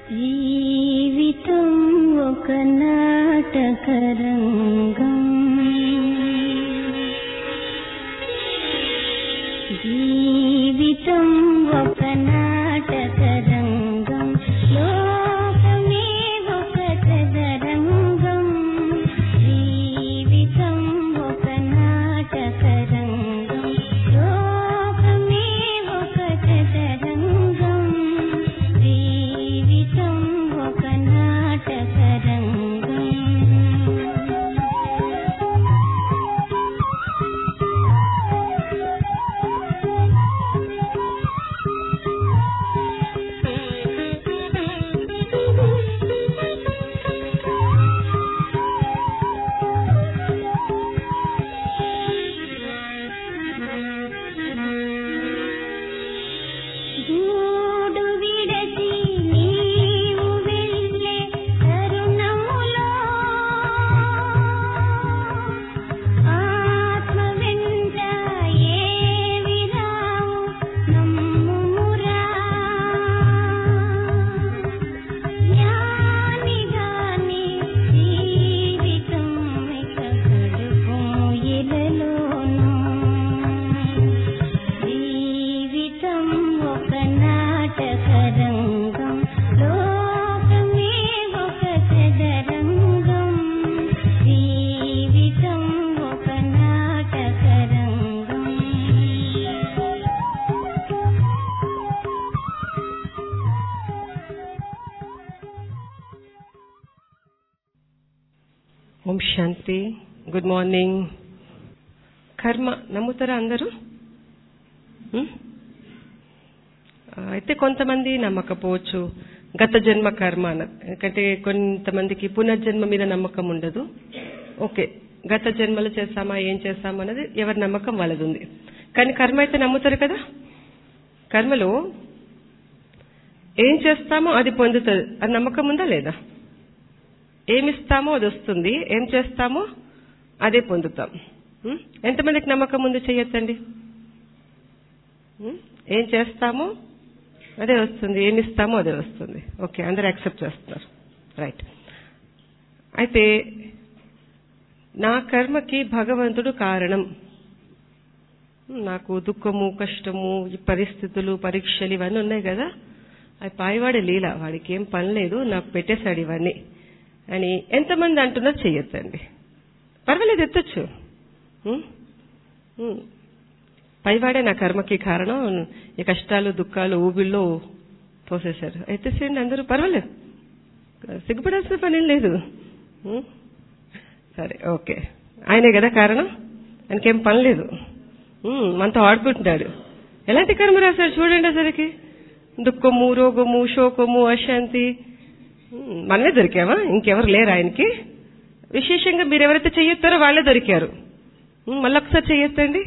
జీవితం ఒక నాటకరంగం జీవితం ఒక నాటకరంగం లోకమే ఒక చదరంగం జీవితం ఒక నాటకరంగం లోకమే ఒక చదరంగం జీవితం ఒక నాటకరంగం గూడు విడచి నీవు వెళ్ళే తరుణములో ఆత్మ వెంట ఏవి రావు నమ్ముమురా జ్ఞానిగాని జీవితం ఇక గడుపు ఇలలోనూ జీవితం ఒక నాటకరంగం లోకమే ఒక చదరంగం జీవితం ఒక నాటకరంగం ఓం శాంతి గుడ్ మార్నింగ్ కర్మ నమ్ముతారా అందరూ ఉం? ఆ, అయితే కొంతమంది నమ్మకపోవచ్చు గత జన్మ కర్మ అన్నది ఎందుకంటే కొంతమందికి పునర్జన్మ మీద నమ్మకం ఉండదు ఓకే గత జన్మలు చేస్తామా ఏం చేస్తామా అన్నది ఎవరి నమ్మకం వాళ్ళది ఉంది కానీ కర్మ అయితే నమ్ముతారు కదా కర్మలో ఏం చేస్తామో అది పొందుతుంది అది నమ్మకం ఉందా లేదా ఏమిస్తామో అది వస్తుంది ఏం చేస్తామో అదే పొందుతాం ఉం? ఎంతమందికి నమ్మకం ఉంది చెయ్యొచ్చండి ఉం? ఏం చేస్తామో అదే వస్తుంది ఏమి ఇస్తామో అదే వస్తుంది ఓకే అందరు యాక్సెప్ట్ చేస్తున్నారు రైట్ అయితే నా కర్మకి భగవంతుడు కారణం ఉం, నాకు దుఃఖము కష్టము ఈ పరిస్థితులు పరీక్షలు ఇవన్నీ ఉన్నాయి కదా అది పాయివాడే లీల వాడికి ఏం పని లేదు నాకు పెట్టేశాడు ఇవన్నీ అని ఎంతమంది అంటున్నారు చెయ్యొచ్చండి పర్వాలేదు ఎత్తొచ్చు ఉం? ఉం. పైవాడే నా కర్మకి కారణం ఈ కష్టాలు దుఃఖాలు ఊబిల్లో పోసేశారు అయితే చేయండి అందరూ పర్వాలేదు సిగ్గుపడాల్సిన పని ఏం లేదు ఉం? సరే ఓకే ఆయనే కదా కారణం ఆయనకేం పని లేదు ఉం, మనతో ఆడుకుంటున్నాడు ఎలాంటి కర్మ రాశాడు చూడండి అసలుకి దుఃఖము రోగము శోకము అశాంతి ఉం, మనమే దొరికామా ఇంకెవరు లేరు ఆయనకి విశేషంగా మీరు ఎవరైతే చెయ్యొస్తారో వాళ్ళే దొరికారు ఉం, మళ్ళీ ఒకసారి చెయ్యొద్దండి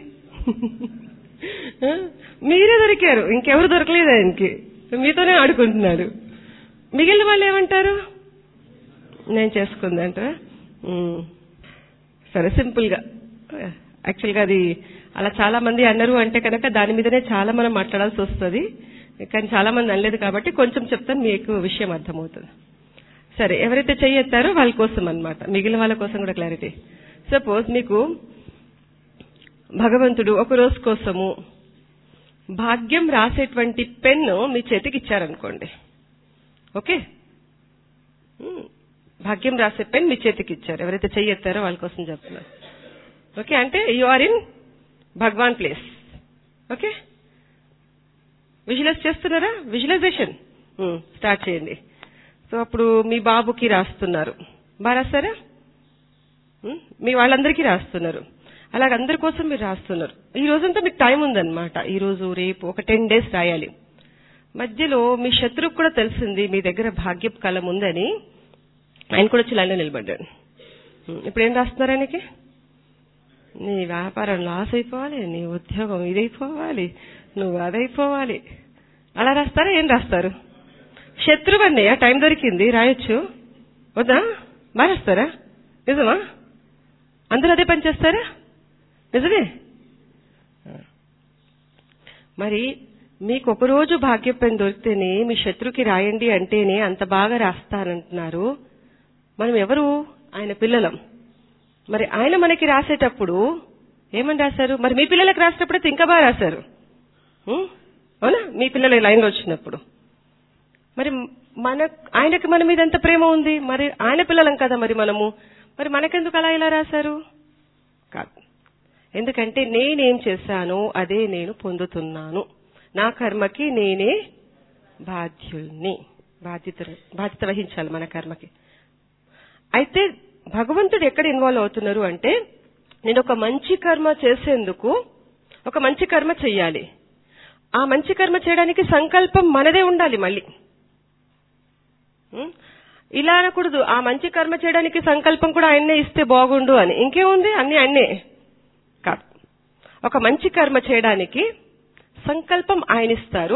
మీరే దొరికారు ఇంకెవరు దొరకలేదు ఆయనకి మీతోనే ఆడుకుంటున్నాడు మిగిలిన వాళ్ళు ఏమంటారు నేను చేసుకుందంటారా ఉం. సరే సింపుల్ గా యాక్చువల్గా అది అలా చాలా మంది అన్నారు అంటే కనుక దాని మీదనే చాలా మనం మాట్లాడాల్సి వస్తుంది కానీ చాలా మంది అనలేదు కాబట్టి కొంచెం చెప్తాను మీకు విషయం అర్థమవుతుంది సరే ఎవరైతే చెయ్యెత్తారో వాళ్ళ కోసం అన్నమాట మిగిలిన వాళ్ళ కోసం కూడా క్లారిటీ సపోజ్ మీకు భగవంతుడు ఒక రోజు కోసము భాగ్యం రాసేటువంటి పెన్ను మీ చేతికి ఇచ్చారనుకోండి ఓకే ఉమ్, భాగ్యం రాసే పెన్ మీ చేతికి ఇచ్చారు ఎవరైతే చెయ్యెత్తారో వాళ్ళ కోసం చెప్తున్నారు ఓకే అంటే you are in Bhagwan place okay visualize చేస్తున్నారా విజువలైజేషన్ స్టార్ట్ చేయండి సో అప్పుడు మీ బాబుకి రాస్తున్నారు బాగా రాస్తారా ఉమ్, మీ వాళ్ళందరికీ రాస్తున్నారు అలాగ అందరి కోసం మీరు రాస్తున్నారు ఈ రోజంతా మీకు టైం ఉందన్నమాట ఈ రోజు రేపు ఒక టెన్ డేస్ రాయాలి మధ్యలో మీ శత్రువుకు కూడా తెలిసింది మీ దగ్గర భాగ్యపు కలం ఉందని ఆయన కూడా వచ్చి లైన్లో నిలబడ్డాడు ఉమ్, ఇప్పుడు ఏం రాస్తున్నారు ఆయనకి నీ వ్యాపారం లాస్ అయిపోవాలి నీ ఉద్యోగం ఇదైపోవాలి నువ్వు అదైపోవాలి అలా రాస్తారా ఏం రాస్తారు శత్రువు అన్నయ్య టైం దొరికింది రాయొచ్చు వద్దా బాగా రాస్తారా నిజమా అందరూ అదే పని చేస్తారా నిజమే మరి మీకు ఒక రోజు భాగ్య పెన్ దొరికితేనే మీ శత్రుకి రాయండి అంటేనే అంత బాగా రాస్తారంటున్నారు మనం ఎవరు ఆయన పిల్లలం మరి ఆయన మనకి రాసేటప్పుడు ఏమని రాశారు మరి మీ పిల్లలకు రాసేటప్పుడు అయితే ఇంకా బాగా రాశారు ఉం? అవునా మీ పిల్లలు ఈ లైన్లో వచ్చినప్పుడు మరి మన ఆయనకి మన మీద ఎంత ప్రేమ ఉంది మరి ఆయన పిల్లలం కదా మరి మనము మరి మనకెందుకు అలా ఇలా రాశారు కాదు ఎందుకంటే నేనేం చేశానో అదే నేను పొందుతున్నాను నా కర్మకి నేనే బాధ్యుల్ని బాధ్యత బాధ్యత వహించాలి మన కర్మకి అయితే భగవంతుడు ఎక్కడ ఇన్వాల్వ్ అవుతున్నారు అంటే నేను ఒక మంచి కర్మ చేసేందుకు ఒక మంచి కర్మ చెయ్యాలి ఆ మంచి కర్మ చేయడానికి సంకల్పం మనదే ఉండాలి మళ్ళీ ఉం? ఇలా అనకూడదు ఆ మంచి కర్మ చేయడానికి సంకల్పం కూడా ఆయన్నే ఇస్తే బాగుండు అని ఇంకేముంది అన్ని అన్నే కాదు ఒక మంచి కర్మ చేయడానికి సంకల్పం ఆయన ఇస్తారు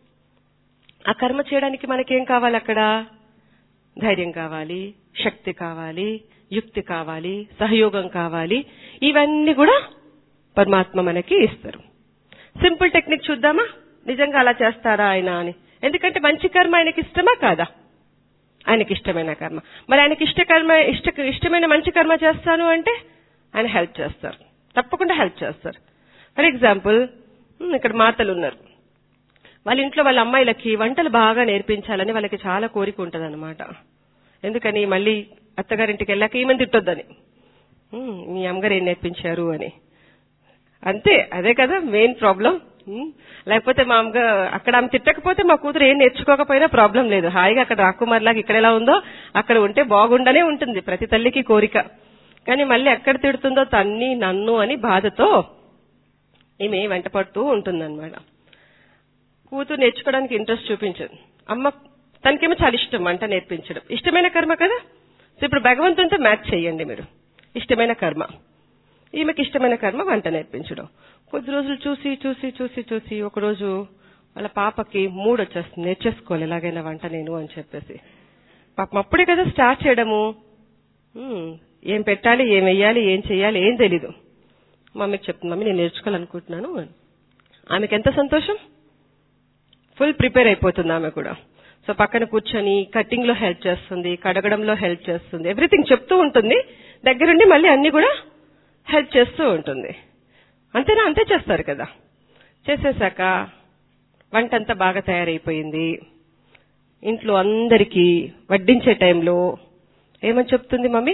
ఆ కర్మ చేయడానికి మనకేం కావాలి అక్కడ ధైర్యం కావాలి శక్తి కావాలి యుక్తి కావాలి సహయోగం కావాలి ఇవన్నీ కూడా పరమాత్మ మనకి ఇస్తారు సింపుల్ టెక్నిక్ చూద్దామా నిజంగా అలా చేస్తారా ఆయన అని ఎందుకంటే మంచి కర్మ ఆయనకి ఇష్టమా కాదా ఆయనకి ఇష్టమైన కర్మ మరి ఆయనకి ఇష్ట కర్మ ఇష్ట ఇష్టమైన మంచి కర్మ చేస్తాను అంటే ఆయన హెల్ప్ చేస్తారు తప్పకుండా హెల్ప్ చేస్తారు ఫర్ ఎగ్జాంపుల్ ఇక్కడ మాతలు ఉన్నారు వాళ్ళ ఇంట్లో వాళ్ళ అమ్మాయిలకి వంటలు బాగా నేర్పించాలని వాళ్ళకి చాలా కోరిక ఉంటదన్నమాట ఎందుకని మళ్ళీ అత్తగారింటికి వెళ్ళాక ఈమెను తిట్టొద్దని ఉమ్, మీ అమ్మగారు ఏం నేర్పించారు అని అంతే అదే కదా మెయిన్ ప్రాబ్లం లేకపోతే మా అమ్మగా అక్కడ ఆమె తిట్టకపోతే మా కూతురు ఏం నేర్చుకోకపోయినా ప్రాబ్లం లేదు హాయిగా అక్కడ రాకుమార్ లాగా ఇక్కడ ఎలా ఉందో అక్కడ ఉంటే బాగుండనే ఉంటుంది ప్రతి తల్లికి కోరిక కానీ మళ్ళీ ఎక్కడ తిడుతుందో తన్ని నన్ను అని బాధతో ఈమె వెంట పడుతూ ఉంటుందన్నమాట కూతురు నేర్చుకోవడానికి ఇంట్రెస్ట్ చూపించదు అమ్మ తనకేమో చాలా ఇష్టం వంట నేర్పించడం ఇష్టమైన కర్మ కదా సో ఇప్పుడు భగవంతునితో మ్యాచ్ చేయండి మీరు ఇష్టమైన కర్మ ఈమెకి ఇష్టమైన కర్మ వంట నేర్పించడం కొద్ది రోజులు చూసి చూసి చూసి చూసి ఒకరోజు వాళ్ళ పాపకి మూడు వచ్చేస్తుంది నేర్చేసుకోవాలి ఎలాగైనా వంట నేను అని చెప్పేసి పాపం అప్పుడే కదా స్టార్ట్ చేయడము ఉమ్, ఏం పెట్టాలి ఏం వెయ్యాలి ఏం చెయ్యాలి ఏం తెలీదు మమ్మీకి చెప్తుంది మమ్మీ నేను నేర్చుకోవాలనుకుంటున్నాను అని. ఆమెకి ఎంత సంతోషం ఫుల్ ప్రిపేర్ అయిపోతుంది ఆమె కూడా సో పక్కన కూర్చొని కటింగ్ లో హెల్ప్ చేస్తుంది కడగడంలో హెల్ప్ చేస్తుంది ఎవ్రీథింగ్ చెప్తూ ఉంటుంది దగ్గరుండి మళ్ళీ అన్ని కూడా హెల్ప్ చేస్తూ ఉంటుంది అంతేనా అంతే చేస్తారు కదా చేసేసాక వంట అంతా బాగా తయారైపోయింది ఇంట్లో అందరికీ వడ్డించే టైంలో ఏమని చెప్తుంది మమ్మీ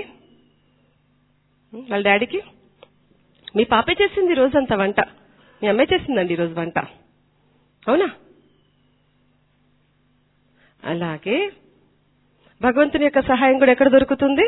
ఉం, వాళ్ళ డాడీకి మీ పాపే చేసింది ఈ రోజంతా వంట మీ అమ్మే చేసిందండి ఈరోజు వంట అవునా అలాగే భగవంతుని యొక్క సహాయం కూడా ఎక్కడ దొరుకుతుంది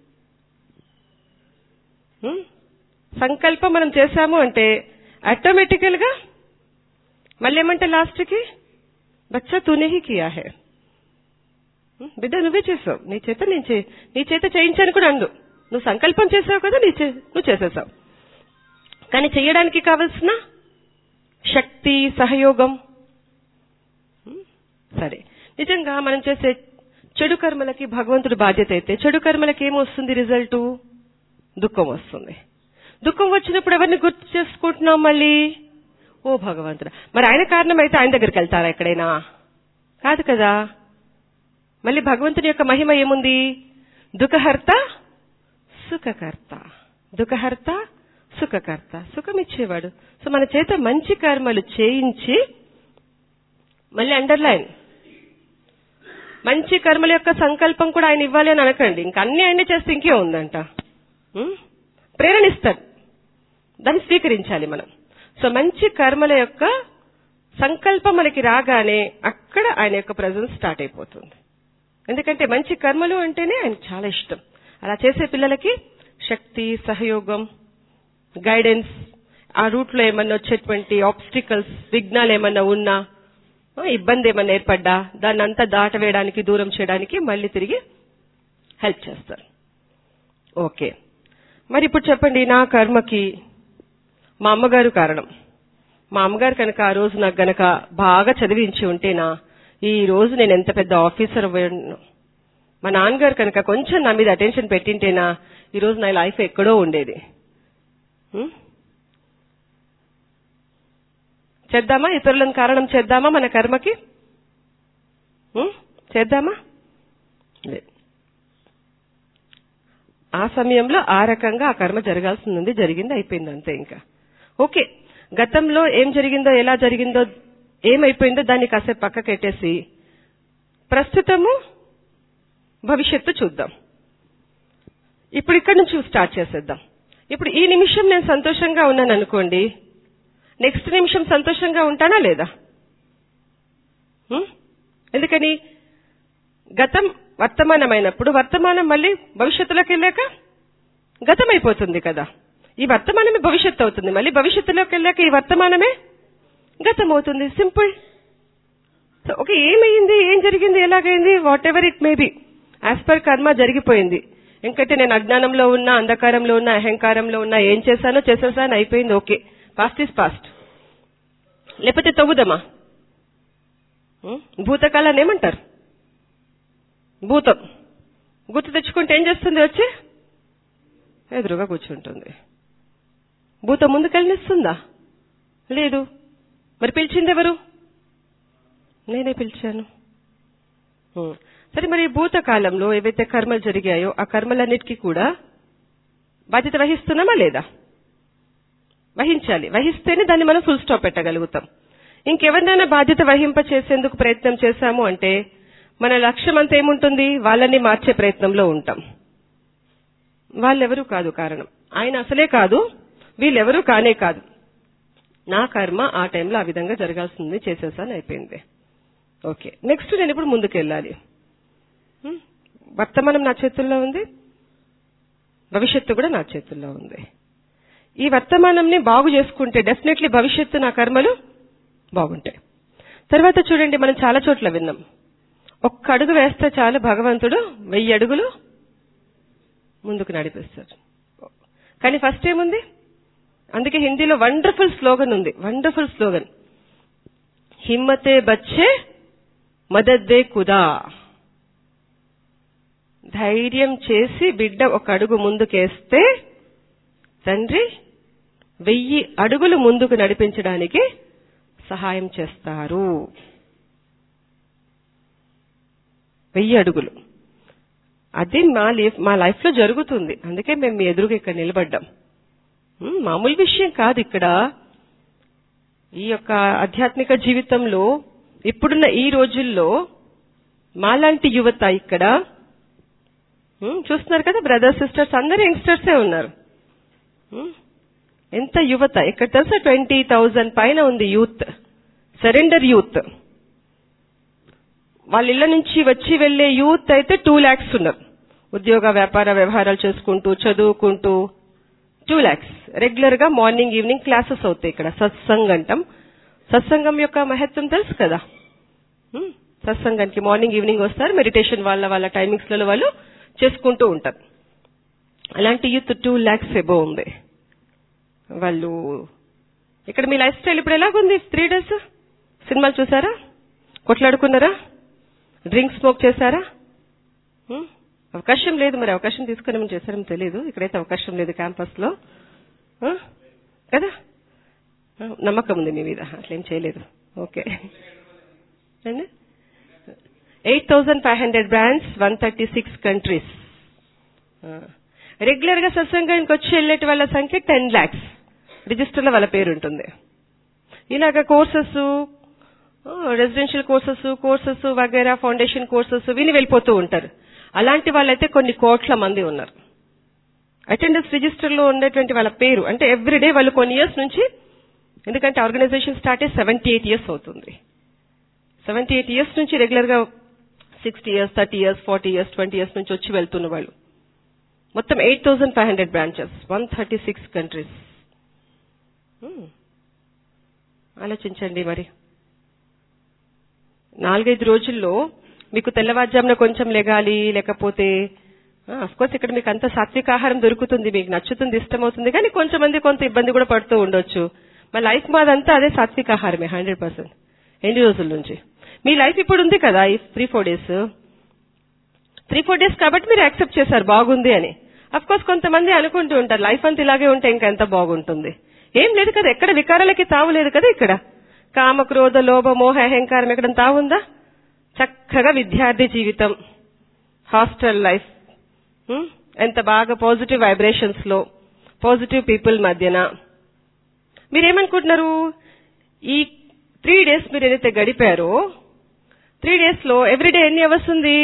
ఉం? సంకల్పం మనం చేశాము అంటే ఆటోమేటికల్ గా మళ్ళీ ఏమంటే లాస్ట్ కి బచ్చా తూనే హీ కియా హే ఉం? బిడ్డ నువ్వే చేసావు నీ చేత నేను చే- నీ చేత చేయించాను కూడా అండు నువ్వు సంకల్పం చేసావు కదా నీ చే- నువ్వు చేసేసావు కానీ చేయడానికి కావలసిన శక్తి సహయోగం ఉం? సరే నిజంగా మనం చేసే చెడు కర్మలకి భగవంతుడు బాధ్యత అయితే చెడు కర్మలకి ఏమొస్తుంది రిజల్ట్ దుఃఖం వస్తుంది దుఃఖం వచ్చినప్పుడు ఎవరిని గుర్తు చేసుకుంటున్నాం మళ్ళీ ఓ భగవంతుడు మరి ఆయన కారణం అయితే ఆయన దగ్గరికి వెళ్తారా ఎక్కడైనా కాదు కదా మళ్ళీ భగవంతుని యొక్క మహిమ ఏముంది దుఃఖహర్త సుఖకర్త దుఃఖహర్త సుఖకర్త సుఖం ఇచ్చేవాడు సో మన చేత మంచి కర్మలు చేయించి మళ్ళీ అండర్లైన్ మంచి కర్మల యొక్క సంకల్పం కూడా ఆయన ఇవ్వాలి అని అనకండి ఇంక అన్ని ఆయనే చేస్తే ఇంకే ఉందంట ఉం? ప్రేరణిస్తాడు దాన్ని స్వీకరించాలి మనం సో మంచి కర్మల యొక్క సంకల్పం మనకి రాగానే అక్కడ ఆయన యొక్క ప్రజెన్స్ స్టార్ట్ అయిపోతుంది ఎందుకంటే మంచి కర్మలు అంటేనే ఆయనకు చాలా ఇష్టం అలా చేసే పిల్లలకి శక్తి సహయోగం గైడెన్స్ ఆ రూట్ లో ఏమన్నా వచ్చేటువంటి ఆబ్స్టికల్స్ విఘ్నాలు ఏమన్నా ఉన్నా ఆ, ఇబ్బంది ఏమన్నా ఏర్పడ్డా దాన్ని అంతా దాటవేయడానికి దూరం చేయడానికి మళ్ళీ తిరిగి హెల్ప్ చేస్తారు ఓకే మరి ఇప్పుడు చెప్పండి నా కర్మకి మా అమ్మగారు కారణం మా అమ్మగారు కనుక ఆ రోజు నాకు గనక బాగా చదివించి ఉంటేనా ఈ రోజు నేను ఎంత పెద్ద ఆఫీసర్ అవ్వను మా నాన్నగారు కనుక కొంచెం నా మీద అటెన్షన్ పెట్టింటేనా ఈ రోజు నా లైఫ్ ఎక్కడో ఉండేది ఉం? చేద్దామా ఇతరులను కారణం చేద్దామా మన కర్మకి ఉం? చేద్దామా లేదు ఆ సమయంలో ఆ రకంగా ఆ కర్మ జరగాల్సింది ఉంది జరిగింది అయిపోయింది అంతే ఇంకా ఓకే గతంలో ఏం జరిగిందో ఎలా జరిగిందో ఏమైపోయిందో దాన్ని కాసేపు పక్కకెట్టేసి ప్రస్తుతము భవిష్యత్తు చూద్దాం ఇప్పుడు ఇక్కడ నుంచి స్టార్ట్ చేసేద్దాం ఇప్పుడు ఈ నిమిషం నేను సంతోషంగా ఉన్నాను అనుకోండి నెక్స్ట్ నిమిషం సంతోషంగా ఉంటానా లేదా ఉం? ఎందుకని గతం వర్తమానమైనప్పుడు వర్తమానం మళ్ళీ భవిష్యత్తులోకి వెళ్ళాక గతం అయిపోతుంది కదా ఈ వర్తమానమే భవిష్యత్తు అవుతుంది మళ్ళీ భవిష్యత్తులోకి వెళ్ళాక ఈ వర్తమానమే గతం అవుతుంది సింపుల్ సో ఓకే ఏమైంది ఏం జరిగింది ఎలాగైంది whatever it may be as per karma జరిగిపోయింది ఎందుకంటే నేను అజ్ఞానంలో ఉన్నా అంధకారంలో ఉన్నా అహంకారంలో ఉన్నా ఏం చేశానో చేసేసాను అయిపోయింది ఓకే పాస్ట్ ఇస్ పాస్ట్ లేకపోతే తవ్వుదమా ఉం? భూతకాలాన్ని ఏమంటారు భూతం గుర్తు తెచ్చుకుంటే ఏం చేస్తుంది వచ్చి ఎదురుగా కూర్చుంటుంది భూతం ముందుకెళ్ళనిస్తుందా లేదు మరి పిలిచింది ఎవరు నేనే పిలిచాను ఉం. సరే మరి భూతకాలంలో ఏవైతే కర్మలు జరిగాయో ఆ కర్మలన్నిటికీ కూడా బాధ్యత వహిస్తున్నామా లేదా వహించాలి వహిస్తేనే దాన్ని మనం ఫుల్ స్టాప్ పెట్టగలుగుతాం ఇంకెవరినైనా బాధ్యత వహింప చేసేందుకు ప్రయత్నం చేశాము అంటే మన లక్ష్యం అంతా ఏముంటుంది వాళ్ళని మార్చే ప్రయత్నంలో ఉంటాం వాళ్ళెవరూ కాదు కారణం ఆయన అసలే కాదు వీళ్ళెవరూ కానే కాదు నా కర్మ ఆ టైంలో ఆ విధంగా జరగాల్సింది చేసేసాను అయిపోయింది ఓకే నెక్స్ట్ నేను ఇప్పుడు ముందుకు వెళ్ళాలి హ్మ్? వర్తమానం నా చేతుల్లో ఉంది భవిష్యత్తు కూడా నా చేతుల్లో ఉంది ఈ వర్తమానంని బాగు చేసుకుంటే డెఫినెట్లీ భవిష్యత్తు నా కర్మలు బాగుంటాయి తర్వాత చూడండి మనం చాలా చోట్ల విన్నాం ఒక్క అడుగు వేస్తే చాలు భగవంతుడు వెయ్యి అడుగులు ముందుకు నడిపిస్తాడు కానీ ఫస్ట్ ఏముంది అందుకే హిందీలో వండర్ఫుల్ స్లోగన్ ఉంది వండర్ఫుల్ స్లోగన్ హిమ్మతే బచ్చే మదద్దే కుదా ధైర్యం చేసి బిడ్డ ఒక అడుగు ముందుకేస్తే తండ్రి వెయ్యి అడుగులు ముందుకు నడిపించడానికి సహాయం చేస్తారు వెయ్యి అడుగులు అది మా లైఫ్ మా లైఫ్ లో జరుగుతుంది అందుకే మేము మీ ఎదురుగా ఇక్కడ నిలబడ్డాం ఉమ్, మామూలు విషయం కాదు ఇక్కడ ఈ యొక్క ఆధ్యాత్మిక జీవితంలో ఇప్పుడున్న ఈ రోజుల్లో మాలాంటి యువత ఇక్కడ ఉమ్, చూస్తున్నారు కదా బ్రదర్స్ సిస్టర్స్ అందరూ యంగ్స్టర్సే ఉన్నారు ఉమ్, ఎంత యువత ఇక్కడ తెలుసా ట్వంటీ థౌజండ్ పైన ఉంది యూత్ సరెండర్ యూత్ వాళ్ళ ఇళ్ల నుంచి వచ్చి వెళ్లే యూత్ అయితే టూ ల్యాక్స్ ఉన్నారు ఉద్యోగ వ్యాపార వ్యవహారాలు చేసుకుంటూ చదువుకుంటూ టూ ల్యాక్స్ రెగ్యులర్ గా మార్నింగ్ ఈవినింగ్ క్లాసెస్ అవుతాయి ఇక్కడ సత్సంగ్ అంటాం సత్సంగం యొక్క మహత్వం తెలుసు కదా హ్మ్? సత్సంగానికి మార్నింగ్ ఈవినింగ్ వస్తారు మెడిటేషన్ వాళ్ళ వాళ్ళ టైమింగ్స్ లలో వాళ్ళు చేసుకుంటూ ఉంటారు అలాంటి యూత్ టూ ల్యాక్స్ ఎబో ఉంది వాళ్ళు ఇక్కడ మీ లైఫ్ స్టైల్ ఇప్పుడు ఎలాగుంది త్రీ డేస్ సినిమాలు చూసారా కొట్లాడుకున్నారా డ్రింక్ స్మోక్ చేశారా హ్మ్? అవకాశం లేదు మరి అవకాశం తీసుకుని ఏమైనా చేశారో తెలియదు ఇక్కడైతే అవకాశం లేదు క్యాంపస్ లో ఆ? కదా ఆ, నమ్మకం ఉంది మీ మీద అట్లేం చేయలేదు okay eight thousand five hundred brands one thirty six countries regular గా సత్సంగానికి వచ్చి వెళ్ళేటి వాళ్ళ సంఖ్య టెన్ ల్యాక్స్ రిజిస్టర్లో వాళ్ళ పేరు ఉంటుంది ఇలాగ కోర్సెస్ రెసిడెన్షియల్ కోర్సెస్ కోర్సెస్ వగైరా ఫౌండేషన్ కోర్సెస్ విని వెళ్ళిపోతూ ఉంటారు అలాంటి వాళ్ళైతే కొన్ని కోట్ల మంది ఉన్నారు అటెండెన్స్ రిజిస్టర్ లో ఉండేటువంటి వాళ్ళ పేరు అంటే ఎవ్రీడే వాళ్ళు కొన్ని ఇయర్స్ నుంచి ఎందుకంటే ఆర్గనైజేషన్ స్టార్ట్ అయ్యి సెవెంటీ ఎయిట్ ఇయర్స్ అవుతుంది సెవెంటీ ఎయిట్ ఇయర్స్ నుంచి రెగ్యులర్ గా sixty years thirty years forty years twenty years నుంచి వచ్చి వెళ్తున్న వాళ్ళు మొత్తం eight thousand five hundred branches one thirty six countries ఆలోచించండి మరి నాలుగైదు రోజుల్లో మీకు తెల్లవారుజామున కొంచెం లెగాలి లేకపోతే కోర్స్ ఇక్కడ మీకు అంత సాత్విక ఆహారం దొరుకుతుంది మీకు నచ్చుతుంది ఇష్టమవుతుంది కానీ కొంచెం మంది కొంత ఇబ్బంది కూడా పడుతూ ఉండొచ్చు మా లైఫ్ మాదంతా అదే సాత్విక ఆహారమే హండ్రెడ్ పర్సెంట్ ఎన్ని రోజుల నుంచి మీ లైఫ్ ఇప్పుడు ఉంది కదా ఈ three four days three four days కాబట్టి మీరు యాక్సెప్ట్ చేశారు బాగుంది అని అఫ్ కోర్స్ కొంతమంది అనుకుంటూ ఉంటారు లైఫ్ అంతా ఇలాగే ఉంటే ఇంకా ఎంత బాగుంటుంది ఏం లేదు కదా ఎక్కడ వికారాలకి తావు లేదు కదా ఇక్కడ కామ క్రోధ లోభ మోహ అహంకారం ఎక్కడంతా ఉందా చక్కగా విద్యార్థి జీవితం హాస్టల్ లైఫ్ ఉమ్, ఎంత బాగా పాజిటివ్ వైబ్రేషన్స్ లో పాజిటివ్ పీపుల్ మధ్యన మీరేమనుకుంటున్నారు ఈ త్రీ డేస్ మీరు ఏదైతే గడిపారో త్రీ డేస్ లో ఎవ్రీడే ఎన్ని అవర్స్ ఉంది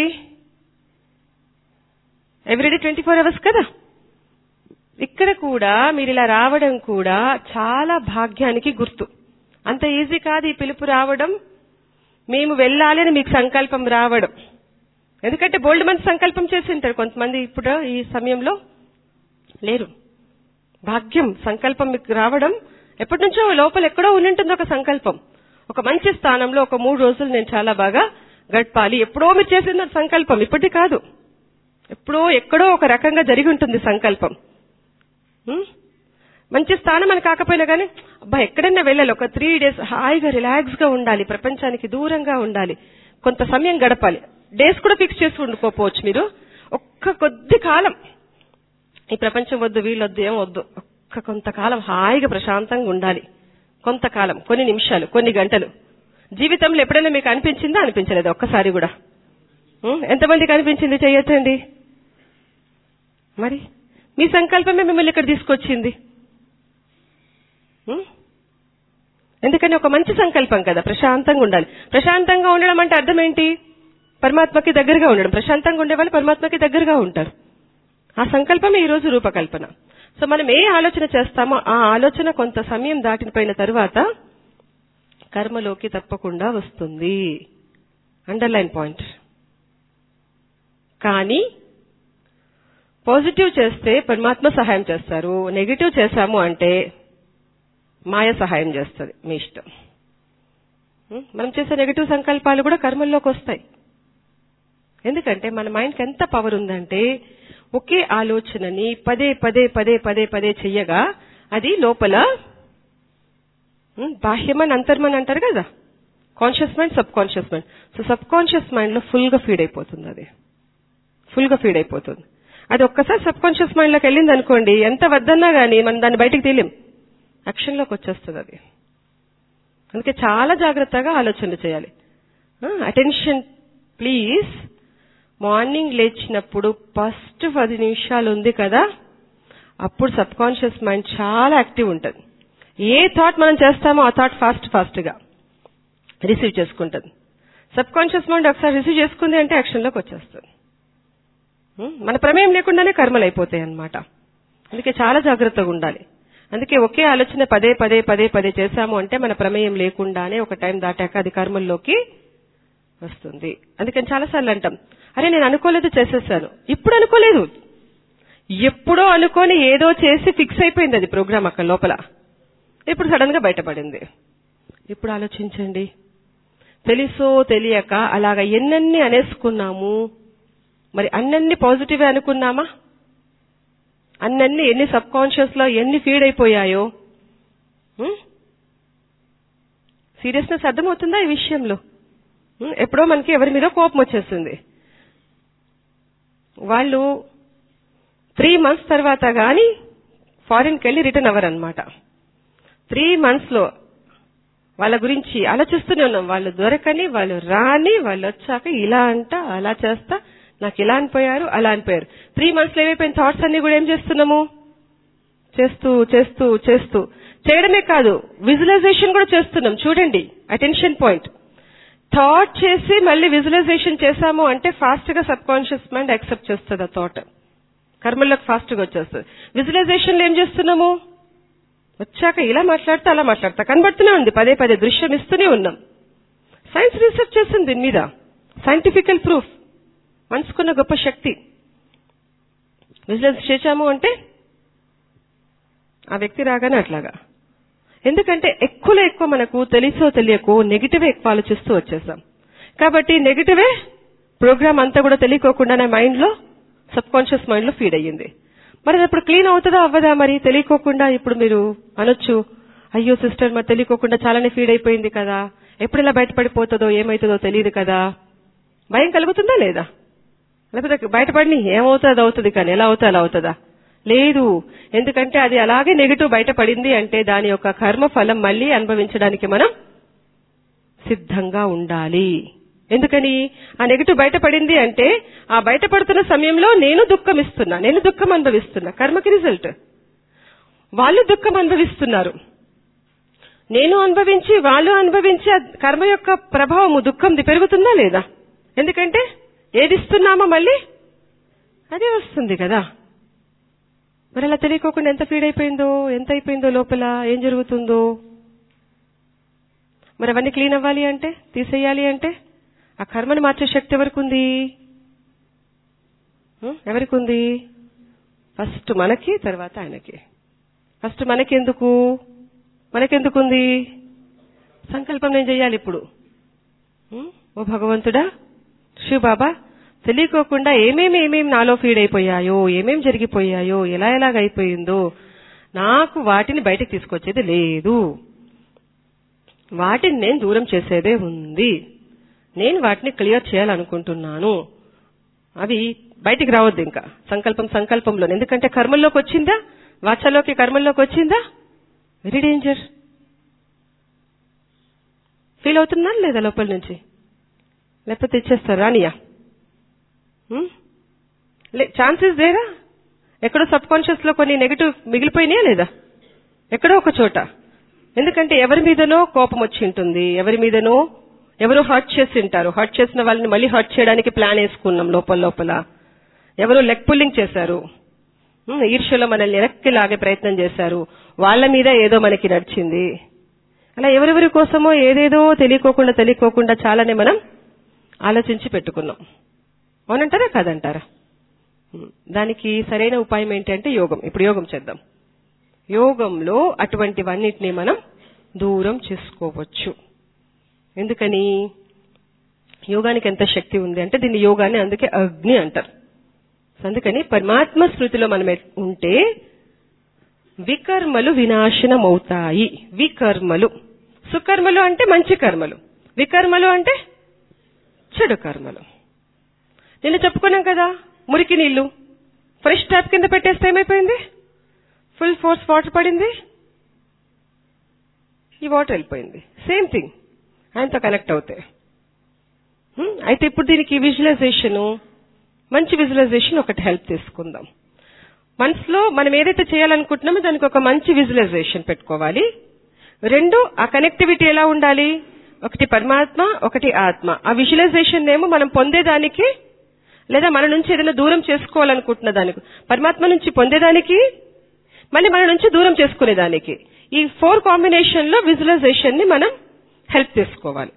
ఎవ్రీడే ట్వంటీ ఫోర్ అవర్స్ కదా ఇక్కడ కూడా మీరు ఇలా రావడం కూడా చాలా భాగ్యానికి గుర్తు అంత ఈజీ కాదు ఈ పిలుపు రావడం మేము వెళ్ళాలి అని మీకు సంకల్పం రావడం ఎందుకంటే బోల్డ్ మంది సంకల్పం చేసి ఉంటారు కొంతమంది ఇప్పుడు ఈ సమయంలో లేరు భాగ్యం సంకల్పం మీకు రావడం ఎప్పటి నుంచో లోపల ఎక్కడో ఉండింటుంది ఒక సంకల్పం ఒక మంచి స్థానంలో ఒక మూడు రోజులు నేను చాలా బాగా గడపాలి ఎప్పుడో మీరు చేసిన సంకల్పం ఇప్పటి కాదు ఎప్పుడో ఎక్కడో ఒక రకంగా జరిగి ఉంటుంది సంకల్పం ఉం? మంచి స్థానం అని కాకపోయినా కానీ అబ్బా ఎక్కడైనా వెళ్ళాలి ఒక త్రీ డేస్ హాయిగా రిలాక్స్ గా ఉండాలి ప్రపంచానికి దూరంగా ఉండాలి కొంత సమయం గడపాలి డేస్ కూడా ఫిక్స్ చేసి ఉండుకోపోవచ్చు మీరు ఒక్క కొద్ది కాలం ఈ ప్రపంచం వద్దు వీళ్ళొద్దు ఏం వద్దు ఒక్క కొంతకాలం హాయిగా ప్రశాంతంగా ఉండాలి కొంతకాలం కొన్ని నిమిషాలు కొన్ని గంటలు జీవితంలో ఎప్పుడైనా మీకు అనిపించిందా అనిపించలేదు ఒక్కసారి కూడా ఉం? ఎంతమందికి అనిపించింది చెయ్యొచ్చండి మరి మీ సంకల్పమే మిమ్మల్ని ఇక్కడ తీసుకొచ్చింది ఉం? ఎందుకని ఒక మంచి సంకల్పం కదా ప్రశాంతంగా ఉండాలి ప్రశాంతంగా ఉండడం అంటే అర్థం ఏంటి పరమాత్మకి దగ్గరగా ఉండడం ప్రశాంతంగా ఉండే వాళ్ళు పరమాత్మకి దగ్గరగా ఉంటారు ఆ సంకల్పమే ఈ రోజు రూపకల్పన సో మనం ఏ ఆలోచన చేస్తామో ఆ ఆలోచన కొంత సమయం దాటిపోయిన తరువాత కర్మలోకి తప్పకుండా వస్తుంది అండర్లైన్ పాయింట్ కానీ పాజిటివ్ చేస్తే పరమాత్మ సహాయం చేస్తారు నెగిటివ్ చేశాము అంటే మాయ సహాయం చేస్తుంది మీ ఇష్టం ఉం? మనం చేసే నెగిటివ్ సంకల్పాలు కూడా కర్మల్లోకి వస్తాయి ఎందుకంటే మన మైండ్కి ఎంత పవర్ ఉందంటే ఒకే ఆలోచనని పదే పదే పదే పదే పదే చెయ్యగా అది లోపల ఉం, బాహ్యమని అంతర్మని అంటారు కదా conscious mind subconscious mind so subconscious mind లో ఫుల్ గా ఫీడ్ అయిపోతుంది అది ఫుల్ గా ఫీడ్ అయిపోతుంది అది ఒక్కసారి సబ్ కాన్షియస్ మైండ్ లోకి వెళ్ళింది అనుకోండి ఎంత వద్దన్నా గానీ మనం దాన్ని బయటికి తీలేం యాక్షన్ లోకి వచ్చేస్తుంది అది అందుకే చాలా జాగ్రత్తగా ఆలోచన చేయాలి అటెన్షన్ ప్లీజ్ మార్నింగ్ లేచినప్పుడు ఫస్ట్ పది నిమిషాలు ఉంది కదా అప్పుడు సబ్ కాన్షియస్ మైండ్ చాలా యాక్టివ్ ఉంటుంది ఏ థాట్ మనం చేస్తామో ఆ థాట్ ఫాస్ట్ ఫాస్ట్ గా రిసీవ్ చేసుకుంటుంది సబ్ కాన్షియస్ మైండ్ ఒకసారి రిసీవ్ చేసుకుంది అంటే యాక్షన్ లోకి వచ్చేస్తుంది ఉం? మన ప్రమేయం లేకుండానే కర్మలు అయిపోతాయి అన్నమాట అందుకే చాలా జాగ్రత్తగా ఉండాలి అందుకే ఒకే ఆలోచన పదే పదే పదే పదే చేశాము అంటే మన ప్రమేయం లేకుండానే ఒక టైం దాటాక అది కర్మల్లోకి వస్తుంది అందుకని చాలాసార్లు అంటాం అరే నేను అనుకోలేదు చేసేసాను ఇప్పుడు అనుకోలేదు ఎప్పుడో అనుకొని ఏదో చేసి ఫిక్స్ అయిపోయింది అది ప్రోగ్రామ్ అక్కడ లోపల ఇప్పుడు సడన్ గా బయటపడింది ఇప్పుడు ఆలోచించండి తెలుసో తెలియక అలాగ ఎన్నెన్ని అనేసుకున్నాము మరి అన్నన్ని పాజిటివ్ అనుకున్నామా అన్నన్ని ఎన్ని సబ్ కాన్షియస్ లో ఎన్ని ఫీడ్ అయిపోయాయో సీరియస్నెస్ అర్థమవుతుందా ఈ విషయంలో ఉం? ఎప్పుడో మనకి ఎవరి మీద కోపం వచ్చేస్తుంది వాళ్ళు త్రీ మంత్స్ తర్వాత గాని ఫారిన్కి వెళ్ళి రిటర్న్ అవ్వరు అనమాట త్రీ మంత్స్ లో వాళ్ళ గురించి ఆలోచిస్తూనే ఉన్నాం వాళ్ళు దొరకని వాళ్ళు రాని వాళ్ళు వచ్చాక ఇలా అంట అలా చేస్తా నాకు ఇలా అనిపోయారు అలా అనిపోయారు త్రీ మంత్స్ లో ఏమైపోయిన థాట్స్ అన్ని కూడా ఏం చేస్తున్నాము చేస్తూ చేస్తూ చేస్తూ చేయడమే కాదు విజువలైజేషన్ కూడా చేస్తున్నాం చూడండి అటెన్షన్ పాయింట్ థాట్ చేసి మళ్ళీ విజువలైజేషన్ చేశాము అంటే ఫాస్ట్ గా సబ్ కాన్షియస్ మైండ్ యాక్సెప్ట్ చేస్తుంది ఆ థాట్ కర్మల్లోకి ఫాస్ట్ గా వచ్చేస్తుంది విజువలైజేషన్ లో ఏం చేస్తున్నాము వచ్చాక ఇలా మాట్లాడితే అలా మాట్లాడతా కనబడుతూనే ఉంది పదే పదే దృశ్యం ఇస్తూనే ఉన్నాం సైన్స్ రీసెర్చ్ చేస్తుంది దీని మీద సైంటిఫికల్ ప్రూఫ్ మనసుకున్న గొప్ప శక్తి విజిలెన్స్ చేశాము అంటే ఆ వ్యక్తి రాగానే అట్లాగా ఎందుకంటే ఎక్కువలో ఎక్కువ మనకు తెలుసో తెలియకో నెగిటివే ఎక్కువ ఆలోచిస్తూ వచ్చేసాం కాబట్టి నెగిటివే ప్రోగ్రామ్ అంతా కూడా తెలియకోకుండానే మైండ్ లో సబ్ కాన్షియస్ మైండ్ లో ఫీడ్ అయ్యింది మరి అది ఇప్పుడు క్లీన్ అవుతుందా అవ్వదా మరి తెలియకోకుండా ఇప్పుడు మీరు అనొచ్చు అయ్యో సిస్టర్ మరి తెలియకోకుండా చాలానే ఫీడ్ అయిపోయింది కదా ఎప్పుడు ఇలా బయటపడిపోతుందో ఏమవుతుందో తెలియదు కదా భయం కలుగుతుందా లేదా లేకపోతే బయటపడి ఏమవుతుంది అది అవుతుంది కానీ ఎలా అవుతుంది అలా అవుతుందా లేదు ఎందుకంటే అది అలాగే నెగిటివ్ బయటపడింది అంటే దాని యొక్క కర్మ ఫలం మళ్ళీ అనుభవించడానికి మనం సిద్ధంగా ఉండాలి ఎందుకని ఆ నెగిటివ్ బయటపడింది అంటే ఆ బయటపడుతున్న సమయంలో నేను దుఃఖం ఇస్తున్నా నేను దుఃఖం అనుభవిస్తున్నా కర్మకి రిజల్ట్ వాళ్ళు దుఃఖం అనుభవిస్తున్నారు నేను అనుభవించి వాళ్ళు అనుభవించి ఆ కర్మ యొక్క ప్రభావము దుఃఖంది పెరుగుతుందా లేదా ఎందుకంటే ఏది ఇస్తున్నామో మళ్ళీ అదే వస్తుంది కదా మరి అలా తెలియకోకుండా ఎంత ఫీడ్ అయిపోయిందో ఎంత అయిపోయిందో లోపల ఏం జరుగుతుందో మరి అవన్నీ క్లీన్ అవ్వాలి అంటే తీసేయాలి అంటే ఆ కర్మను మార్చే శక్తి ఎవరికి ఉంది ఉం? ఎవరికి ఉంది ఫస్ట్ మనకి తర్వాత ఆయనకి ఫస్ట్ మనకెందుకు మనకెందుకుంది సంకల్పం నేను చేయాలి ఇప్పుడు ఉం? ఓ భగవంతుడా శివబాబా తెలియకోకుండా ఏమేమి ఏమేమి నాలో ఫీడ్ అయిపోయాయో ఏమేం జరిగిపోయాయో ఎలా ఎలాగ అయిపోయిందో నాకు వాటిని బయటకు తీసుకొచ్చేది లేదు వాటిని నేను దూరం చేసేదే ఉంది నేను వాటిని క్లియర్ చేయాలనుకుంటున్నాను అవి బయటికి రావద్దు ఇంకా సంకల్పం సంకల్పంలో ఎందుకంటే కర్మల్లోకి వచ్చిందా వాచలోకి కర్మల్లోకి వచ్చిందా వెరీ డేంజర్ ఫీల్ అవుతున్నాను లేదా లోపల నుంచి లేకపోతే ఇచ్చేస్తారు రానియా ఛాన్సెస్ దేరా ఎక్కడో సబ్ కాన్షియస్ లో కొన్ని నెగిటివ్ మిగిలిపోయినాయా లేదా ఎక్కడో ఒక చోట ఎందుకంటే ఎవరి మీదనో కోపం వచ్చి ఉంటుంది ఎవరి మీదనో ఎవరో హర్ట్ చేసి ఉంటారు హర్ట్ చేసిన వాళ్ళని మళ్ళీ హర్ట్ చేయడానికి ప్లాన్ వేసుకున్నాం లోపల లోపల ఎవరో లెగ్ పుల్లింగ్ చేశారు ఉమ్, ఈర్ష్యలో మనల్ని వెనక్కి లాగే ప్రయత్నం చేశారు వాళ్ళ మీద ఏదో మనకి నడిచింది అలా ఎవరెవరి కోసమో ఏదేదో తెలియకోకుండా తెలియకోకుండా చాలానే మనం ఆలోచించి పెట్టుకున్నాం అవునంటారా కాదంటారా ఉమ్, దానికి సరైన ఉపాయం ఏంటి అంటే యోగం ఇప్పుడు యోగం చేద్దాం యోగంలో అటువంటివన్నిటిని మనం దూరం చేసుకోవచ్చు ఎందుకని యోగానికి ఎంత శక్తి ఉంది అంటే దీన్ని యోగాన్ని అందుకే అగ్ని అంటారు సో అందుకని పరమాత్మ స్మృతిలో మనం ఎట్- ఉంటే వికర్మలు వినాశనమవుతాయి వికర్మలు సుకర్మలు అంటే మంచి కర్మలు వికర్మలు అంటే చెడు కర్మలు నిన్న చెప్పుకున్నాం కదా మురికి నీళ్లు ఫ్రెష్ ట్యాప్ కింద పెట్టేస్తే ఏమైపోయింది ఫుల్ ఫోర్స్ వాటర్ పడింది ఈ వాటర్ వెళ్ళిపోయింది సేమ్ థింగ్ ఆయనతో కనెక్ట్ అవుతాయి హ్మ్? అయితే ఇప్పుడు దీనికి విజువలైజేషన్ మంచి విజువలైజేషన్ ఒకటి హెల్ప్ తీసుకుందాం మనసులో మనం ఏదైతే చేయాలనుకుంటున్నామో దానికి ఒక మంచి విజువలైజేషన్ పెట్టుకోవాలి రెండు ఆ కనెక్టివిటీ ఎలా ఉండాలి ఒకటి పరమాత్మ ఒకటి ఆత్మ ఆ విజువలైజేషన్ ఏమో మనం పొందేదానికి లేదా మన నుంచి ఏదైనా దూరం చేసుకోవాలనుకుంటున్న దానికి పరమాత్మ నుంచి పొందేదానికి మళ్ళీ మన నుంచి దూరం చేసుకునేదానికి ఈ ఫోర్ కాంబినేషన్ లో విజువలైజేషన్ ని మనం హెల్ప్ చేసుకోవాలి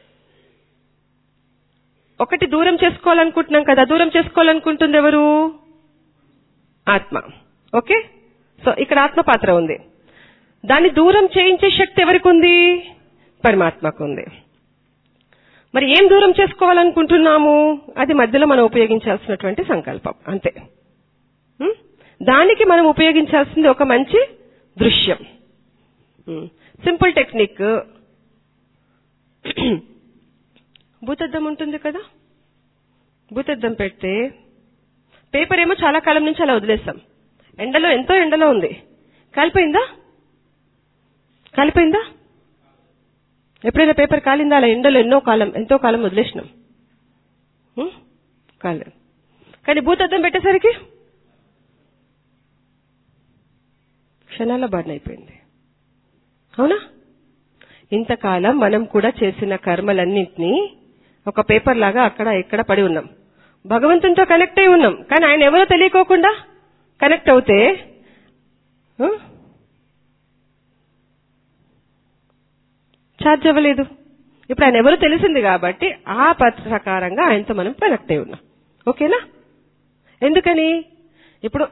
ఒకటి దూరం చేసుకోవాలనుకుంటున్నాం కదా దూరం చేసుకోవాలనుకుంటుంది ఎవరు ఆత్మ ఓకే సో ఇక్కడ ఆత్మ పాత్ర ఉంది దాన్ని దూరం చేయించే శక్తి ఎవరికి ఉంది పరమాత్మకు ఉంది మరి ఏం దూరం చేసుకోవాలనుకుంటున్నాము అది మధ్యలో మనం ఉపయోగించాల్సినటువంటి సంకల్పం అంతే ఉం? దానికి మనం ఉపయోగించాల్సింది ఒక మంచి దృశ్యం సింపుల్ టెక్నిక్ భూతద్దం ఉంటుంది కదా భూతద్దం పెడితే పేపర్ ఏమో చాలా కాలం నుంచి అలా వదిలేస్తాం ఎండలో ఎంతో ఎండలో ఉంది కాలిపోయిందా కాలిపోయిందా ఎప్పుడైనా పేపర్ కాలిందా అలా ఎండలో ఎన్నో కాలం ఎంతో కాలం వదిలేసినాం ఉం? కాలేదు కానీ భూతద్దం పెట్టేసరికి క్షణాల బర్న్ అయిపోయింది అవునా ఇంతకాలం మనం కూడా చేసిన కర్మలన్నింటినీ ఒక పేపర్ లాగా అక్కడ ఇక్కడ పడి ఉన్నాం భగవంతునితో కనెక్ట్ అయి ఉన్నాం కానీ ఆయన ఎవరో తెలియకోకుండా కనెక్ట్ అవుతే ఆ? ఛార్జ్ అవ్వలేదు ఇప్పుడు ఆయన ఎవరో తెలిసింది కాబట్టి ఆ పత్ర ప్రకారంగా ఆయనతో మనం కనెక్ట్ అయి ఉన్నాం ఓకేనా ఎందుకని ఇప్పుడు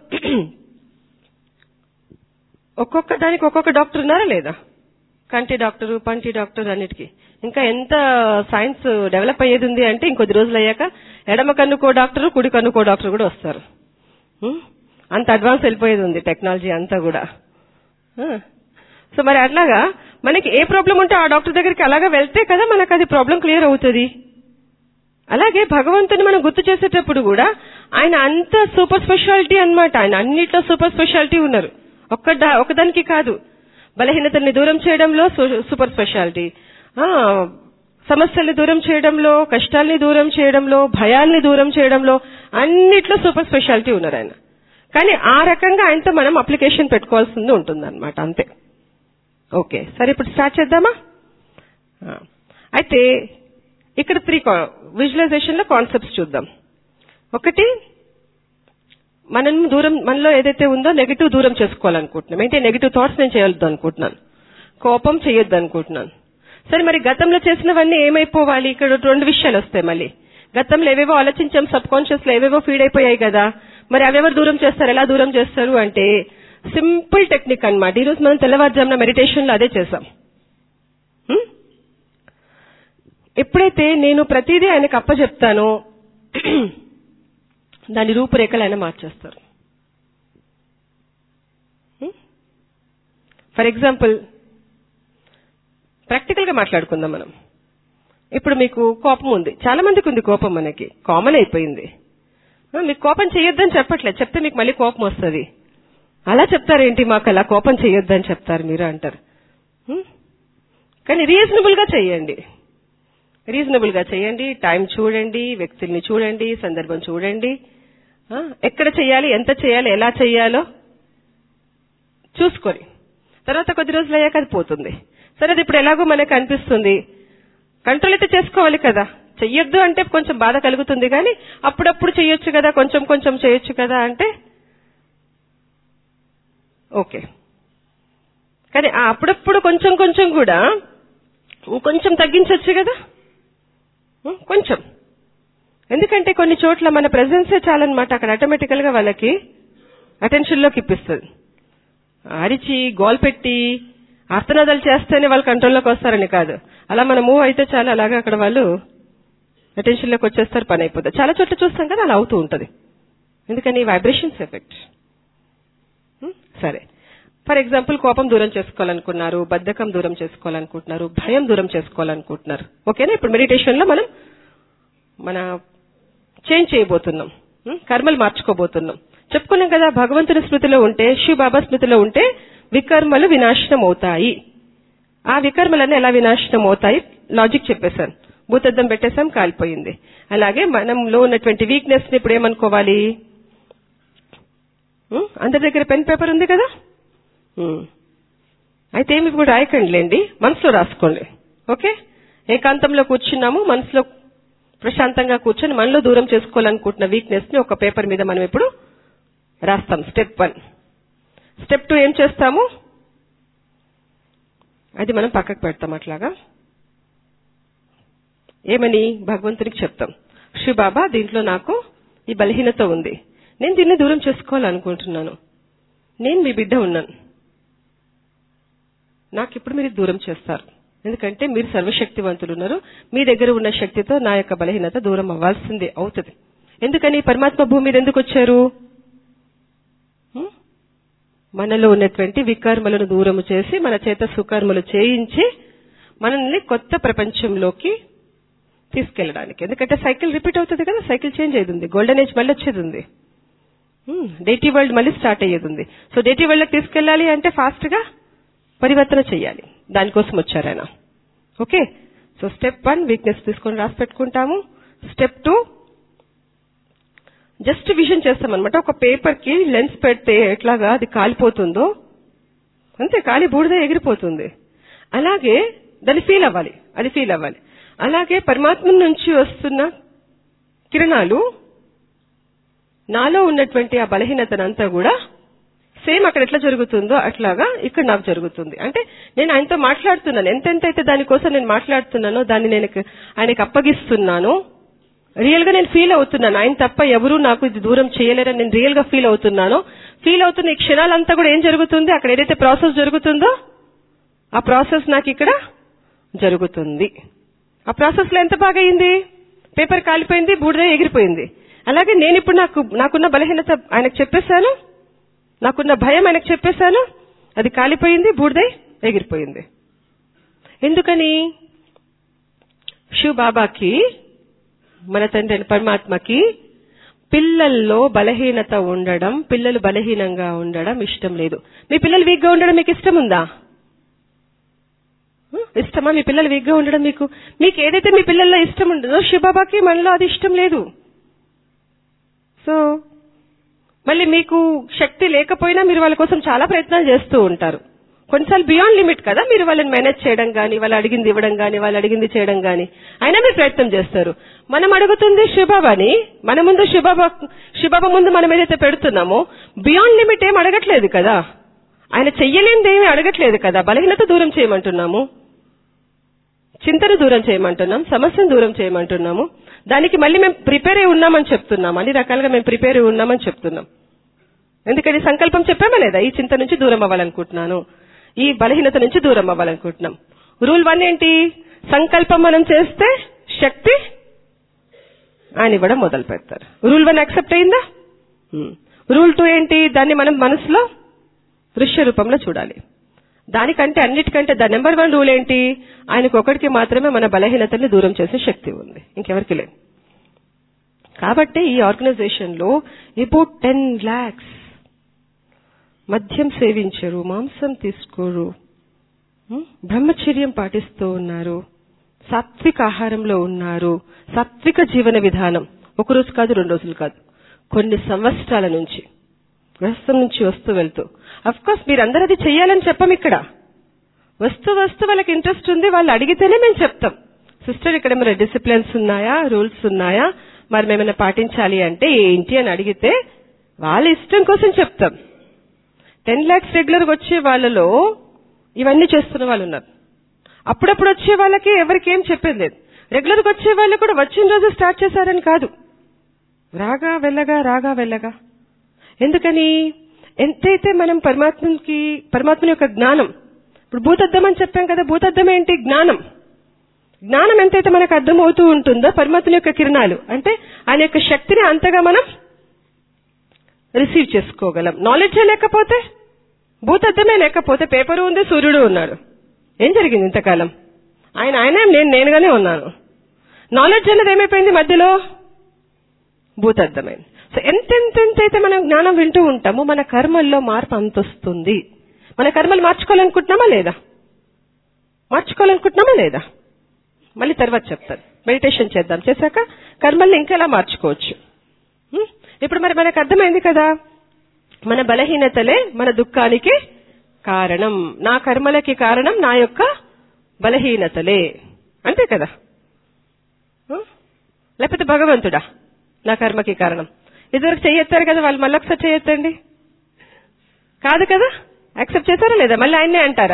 ఒక్కొక్క దానికి ఒక్కొక్క డాక్టర్ ఉన్నారా లేదా కంటి డాక్టర్ పంటి డాక్టర్ అన్నిటికీ ఇంకా ఎంత సైన్స్ డెవలప్ అయ్యేది ఉంది అంటే ఇంకొద్ది రోజులు అయ్యాక ఎడమ కన్నుకో డాక్టర్ కుడి కన్నుకో డాక్టర్ కూడా వస్తారు ఉం? అంత అడ్వాన్స్ వెళ్ళిపోయేది ఉంది టెక్నాలజీ అంతా కూడా ఆ. సో మరి అట్లాగా మనకి ఏ ప్రాబ్లం ఉంటే ఆ డాక్టర్ దగ్గరికి అలాగా వెళ్తే కదా మనకు అది ప్రాబ్లం క్లియర్ అవుతుంది అలాగే భగవంతుని మనం గుర్తు చేసేటప్పుడు కూడా ఆయన అంత సూపర్ స్పెషాలిటీ అన్నమాట ఆయన అన్నిట్లో సూపర్ స్పెషాలిటీ ఉన్నారు ఒక్క డా- ఒకదానికి కాదు బలహీనతల్ని దూరం చేయడంలో సు- సూపర్ స్పెషాలిటీ ఆ, సమస్యల్ని దూరం చేయడంలో కష్టాల్ని దూరం చేయడంలో భయాల్ని దూరం చేయడంలో అన్నిట్లో సూపర్ స్పెషాలిటీ ఉన్నారు ఆయన కానీ ఆ రకంగా ఆయనతో మనం అప్లికేషన్ పెట్టుకోవాల్సింది ఉంటుంది అనమాట అంతే ఓకే సరే ఇప్పుడు స్టార్ట్ చేద్దామా ఆ. అయితే ఇక్కడ త్రీ విజువలైజేషన్ లో కాన్సెప్ట్స్ చూద్దాం ఒకటి మనం దూరం మనలో ఏదైతే ఉందో నెగిటివ్ దూరం చేసుకోవాలనుకుంటున్నాం ఏంటి నెగిటివ్ థాట్స్ నేను చేయొద్దు అనుకుంటున్నాను కోపం చేయొద్దు అనుకుంటున్నాను సరే మరి గతంలో చేసినవన్నీ ఏమైపోవాలి ఇక్కడ రెండు విషయాలు వస్తాయి మళ్ళీ గతంలో ఏవేవో ఆలోచించాం సబ్ కాన్షియస్ లో ఏవేవో ఫీడ్ అయిపోయాయి కదా మరి అవెవరు దూరం చేస్తారు ఎలా దూరం చేస్తారు అంటే సింపుల్ టెక్నిక్ అన్నమాట ఈ రోజు మనం తెల్లవారుజామున మెడిటేషన్ లో అదే చేసాం హ్మ్? ఎప్పుడైతే నేను ప్రతిదీ ఆయనకు అప్పచెప్తానో దాని రూపురేఖలు ఆయన మార్చేస్తారు ఫర్ ఎగ్జాంపుల్ ప్రాక్టికల్ గా మాట్లాడుకుందాం మనం ఇప్పుడు మీకు కోపం ఉంది చాలా మందికి ఉంది కోపం మనకి కామన్ అయిపోయింది ఆ, మీకు కోపం చేయొద్దని చెప్పట్లేదు చెప్తే మీకు మళ్ళీ కోపం వస్తుంది అలా చెప్తారేంటి మాకు అలా కోపం చేయొద్దని చెప్తారు మీరు అంటారు హ్మ్? కానీ రీజనబుల్ గా చేయండి రీజనబుల్ గా చేయండి టైం చూడండి వ్యక్తుల్ని చూడండి సందర్భం చూడండి ఆ, ఎక్కడ చేయాలి ఎంత చేయాలి ఎలా చేయాలో చూసుకొని తర్వాత కొద్ది రోజులు అయ్యాక అది పోతుంది సరే అది ఇప్పుడు ఎలాగో మనకు అనిపిస్తుంది కంట్రోల్ అయితే చేసుకోవాలి కదా చెయ్యొద్దు అంటే కొంచెం బాధ కలుగుతుంది కానీ అప్పుడప్పుడు చేయొచ్చు కదా కొంచెం కొంచెం చేయొచ్చు కదా అంటే ఓకే కానీ ఆ అప్పుడప్పుడు కొంచెం కొంచెం కూడా కొంచెం తగ్గించవచ్చు కదా ఉం, కొంచెం ఎందుకంటే కొన్ని చోట్ల మన ప్రెజెన్సే చాలన్నమాట అక్కడ ఆటోమేటికల్ గా వాళ్ళకి అటెన్షన్ లోకి ఇప్పిస్తుంది అరిచి గోల్ పెట్టి ఆర్తనాదాలు చేస్తేనే వాళ్ళు కంట్రోల్లోకి వస్తారని కాదు అలా మనం మూవ్ అయితే చాలా అలాగా అక్కడ వాళ్ళు అటెన్షన్ లోకి వచ్చేస్తారు పని అయిపోతుంది చాలా చోట్ల చూస్తాం కదా అలా అవుతూ ఉంటది ఎందుకని వైబ్రేషన్స్ ఎఫెక్ట్ సరే ఫర్ ఎగ్జాంపుల్ కోపం దూరం చేసుకోవాలనుకున్నారు బద్ధకం దూరం చేసుకోవాలనుకుంటున్నారు భయం దూరం చేసుకోవాలనుకుంటున్నారు ఓకేనా ఇప్పుడు మెడిటేషన్ లో మనం మన చేంజ్ చేయబోతున్నాం ఉం? కర్మలు మార్చుకోబోతున్నాం చెప్పుకున్నాం కదా భగవంతుని స్మృతిలో ఉంటే శివ బాబా స్మృతిలో ఉంటే వికర్మలు వినాశనం అవుతాయి ఆ వికర్మలన్నీ ఎలా వినాశనం అవుతాయి లాజిక్ చెప్పేశాను భూతద్దం పెట్టేశాం కాలిపోయింది అలాగే మనంలో ఉన్నటువంటి వీక్నెస్ ని ఇప్పుడు ఏమనుకోవాలి ఉం? అందరి దగ్గర పెన్ పేపర్ ఉంది కదా ఉం. అయితే ఏమి ఇప్పుడు రాయకండిలేండి మనసులో రాసుకోండి ఓకే ఏకాంతంలో కూర్చున్నాము మనసులో ప్రశాంతంగా కూర్చొని మనలో దూరం చేసుకోవాలనుకుంటున్న వీక్నెస్ ని ఒక పేపర్ మీద మనం ఇప్పుడు రాస్తాం స్టెప్ వన్ స్టెప్ టూ ఏం చేస్తాము అది మనం పక్కకు పెడతాం అట్లాగా ఏమని భగవంతునికి చెప్తాం శ్రీ బాబా దీంట్లో నాకు ఈ బలహీనత ఉంది నేను దీన్ని దూరం చేసుకోవాలనుకుంటున్నాను నేను మీ బిడ్డ ఉన్నాను నాకు ఇప్పుడు మీరు దూరం చేస్తారు ఎందుకంటే మీరు సర్వశక్తివంతులు ఉన్నారు మీ దగ్గర ఉన్న శక్తితో నా యొక్క బలహీనత దూరం అవ్వాల్సిందే అవుతుంది ఎందుకని పరమాత్మ భూమి మీద ఎందుకు వచ్చారు హ్మ్? మనలో ఉన్నటువంటి వికర్మలను దూరము చేసి మన చేత సుకర్మలు చేయించి మనల్ని కొత్త ప్రపంచంలోకి తీసుకెళ్ళడానికి ఎందుకంటే సైకిల్ రిపీట్ అవుతుంది కదా సైకిల్ చేంజ్ అయ్యింది గోల్డెన్ ఏజ్ మళ్ళీ వచ్చేది ఉంది డేటీ వరల్డ్ మళ్ళీ స్టార్ట్ అయ్యేది ఉంది సో డేటీ వరల్డ్ తీసుకెళ్ళాలి అంటే ఫాస్ట్ గా పరివర్తన చేయాలి దానికోసం వచ్చారు ఆయన okay so step one weakness తీసుకొని రాసి పెట్టుకుంటాము స్టెప్ టూ జస్ట్ విజన్ చేస్తాం అనమాట ఒక పేపర్ కి లెన్స్ పెడితే ఎట్లాగా అది కాలిపోతుందో అంతే కాలి బూడిద ఎగిరిపోతుంది అలాగే దాన్ని ఫీల్ అవ్వాలి అది ఫీల్ అవ్వాలి అలాగే పరమాత్మ నుంచి వస్తున్న కిరణాలు నాలో ఉన్నటువంటి ఆ బలహీనతనంతా కూడా సేమ్ అక్కడ ఎట్లా జరుగుతుందో అట్లాగా ఇక్కడ నాకు జరుగుతుంది అంటే నేను ఆయనతో మాట్లాడుతున్నాను ఎంతెంత అయితే దానికోసం నేను మాట్లాడుతున్నానో దాన్ని నేను ఆయనకి అప్పగిస్తున్నాను రియల్ గా నేను ఫీల్ అవుతున్నాను ఆయన తప్ప ఎవరు నాకు ఇది దూరం చేయలేరని నేను రియల్ గా ఫీల్ అవుతున్నాను ఫీల్ అవుతున్న ఈ క్షణాలంతా కూడా ఏం జరుగుతుంది అక్కడ ఏదైతే ప్రాసెస్ జరుగుతుందో ఆ ప్రాసెస్ నాకు ఇక్కడ జరుగుతుంది ఆ ప్రాసెస్ లో ఎంత బాగా అయింది పేపర్ కాలిపోయింది బూడిద ఎగిరిపోయింది అలాగే నేను ఇప్పుడు నాకు నాకున్న బలహీనత ఆయనకు చెప్పేశాను నాకున్న భయం ఆయనకు చెప్పేశాను అది కాలిపోయింది బూడిదై ఎగిరిపోయింది ఎందుకని శివ బాబాకి మన తండ్రి అయిన పరమాత్మకి పిల్లల్లో బలహీనత ఉండడం పిల్లలు బలహీనంగా ఉండడం ఇష్టం లేదు మీ పిల్లలు వీక్ గా ఉండడం మీకు ఇష్టం ఉందా హ్మ్? ఇష్టమా మీ పిల్లలు వీక్గా ఉండడం మీకు మీకు ఏదైతే మీ పిల్లల్లో ఇష్టం ఉండదో శివబాబాకి మనలో అది ఇష్టం లేదు సో మళ్ళీ మీకు శక్తి లేకపోయినా మీరు వాళ్ళ కోసం చాలా ప్రయత్నాలు చేస్తూ ఉంటారు కొన్నిసార్లు బియాండ్ లిమిట్ కదా మీరు వాళ్ళని మేనేజ్ చేయడం కానీ వాళ్ళు అడిగింది ఇవ్వడం కానీ వాళ్ళు అడిగింది చేయడం కానీ అయినా మీరు ప్రయత్నం చేస్తారు మనం అడుగుతుంది శివబాబాని మన ముందు శివబాబా శివబాబా ముందు మనం ఏదైతే పెడుతున్నామో బియాండ్ లిమిట్ ఏం అడగట్లేదు కదా ఆయన చెయ్యలేనిది ఏమీ అడగట్లేదు కదా బలహీనత దూరం చేయమంటున్నాము చింతను దూరం చేయమంటున్నాం సమస్యను దూరం చేయమంటున్నాము దానికి మళ్ళీ మేము ప్రిపేర్ అయి ఉన్నామని చెప్తున్నాం అన్ని రకాలుగా మేము ప్రిపేర్ అయి ఉన్నామని చెప్తున్నాం ఎందుకని సంకల్పం చెప్పామా లేదా ఈ చింత నుంచి దూరం అవ్వాలనుకుంటున్నాను ఈ బలహీనత నుంచి దూరం అవ్వాలనుకుంటున్నాం రూల్ వన్ ఏంటి సంకల్పం మనం చేస్తే శక్తి ఆయన ఇవ్వడం మొదలు పెడతారు రూల్ వన్ యాక్సెప్ట్ అయిందా రూల్ టూ ఏంటి దాన్ని మనం మనసులో దృశ్య రూపంలో చూడాలి దానికంటే అన్నిటికంటే ద నెంబర్ వన్ రూల్ ఏంటి ఆయనకు ఒకటికి మాత్రమే మన బలహీనతల్ని దూరం చేసే శక్తి ఉంది ఇంకెవరికి లేదు కాబట్టి ఈ ఆర్గనైజేషన్ లో అబౌట్ టెన్ లాక్స్ మద్యం సేవించరు మాంసం తీసుకోరు ఉం? బ్రహ్మచర్యం పాటిస్తూ ఉన్నారు సాత్విక ఆహారంలో ఉన్నారు సాత్విక జీవన విధానం ఒక రోజు కాదు రెండు రోజులు కాదు కొన్ని సంవత్సరాల నుంచి గృహస్థం నుంచి వస్తూ వెళ్తూ అఫ్ కోర్స్ మీరందరూ అది చెయ్యాలని చెప్పం ఇక్కడ వస్తూ వస్తూ వాళ్ళకి ఇంట్రెస్ట్ ఉంది వాళ్ళు అడిగితేనే మేము చెప్తాం సిస్టర్ ఇక్కడ ఏమైనా డిసిప్లిన్స్ ఉన్నాయా రూల్స్ ఉన్నాయా మరి మేమైనా పాటించాలి అంటే ఏంటి అని అడిగితే వాళ్ళ ఇష్టం కోసం చెప్తాం టెన్ లాక్స్ రెగ్యులర్ గా వచ్చే వాళ్ళలో ఇవన్నీ చేస్తున్న వాళ్ళు ఉన్నారు అప్పుడప్పుడు వచ్చే వాళ్ళకి ఎవరికి ఏం చెప్పేది లేదు రెగ్యులర్ గా వచ్చే వాళ్ళు కూడా వచ్చిన రోజు స్టార్ట్ చేశారని కాదు రాగా వెళ్ళగా రాగా వెళ్ళగా ఎందుకని ఎంతైతే మనం పరమాత్మకి పరమాత్మని యొక్క జ్ఞానం ఇప్పుడు భూతద్దం అని చెప్పాం కదా భూతద్దం ఏంటి జ్ఞానం జ్ఞానం ఎంతైతే మనకు అర్థం అవుతూ ఉంటుందో పరమాత్మ యొక్క కిరణాలు అంటే ఆయన యొక్క శక్తిని అంతగా మనం రిసీవ్ చేసుకోగలం నాలెడ్జే లేకపోతే భూతద్దమే లేకపోతే పేపరు ఉంది సూర్యుడు ఉన్నాడు ఏం జరిగింది ఇంతకాలం ఆయన ఆయన నేను నేనుగానే ఉన్నాను నాలెడ్జ్ అనేది ఏమైపోయింది మధ్యలో భూతద్దమైంది సో ఎంతెంతెంతైతే మనం జ్ఞానం వింటూ ఉంటామో మన కర్మల్లో మార్పు అంత వస్తుంది మన కర్మలు మార్చుకోవాలనుకుంటున్నామా లేదా మార్చుకోవాలనుకుంటున్నామా లేదా మళ్ళీ తర్వాత చెప్తాను మెడిటేషన్ చేద్దాం చేశాక కర్మల్ని ఇంకెలా మార్చుకోవచ్చు ఉం? ఇప్పుడు మరి మనకు అర్థమైంది కదా మన బలహీనతలే మన దుఃఖానికి కారణం నా కర్మలకి కారణం నా యొక్క బలహీనతలే అంతే కదా ఉం? లేకపోతే భగవంతుడా నా కర్మకి కారణం ఇదివరకు చెయ్యెత్తారు కదా వాళ్ళు మళ్ళీ ఒకసారి చెయ్యొద్దండి కాదు కదా యాక్సెప్ట్ చేశారా లేదా మళ్ళీ ఆయన్నే అంటారా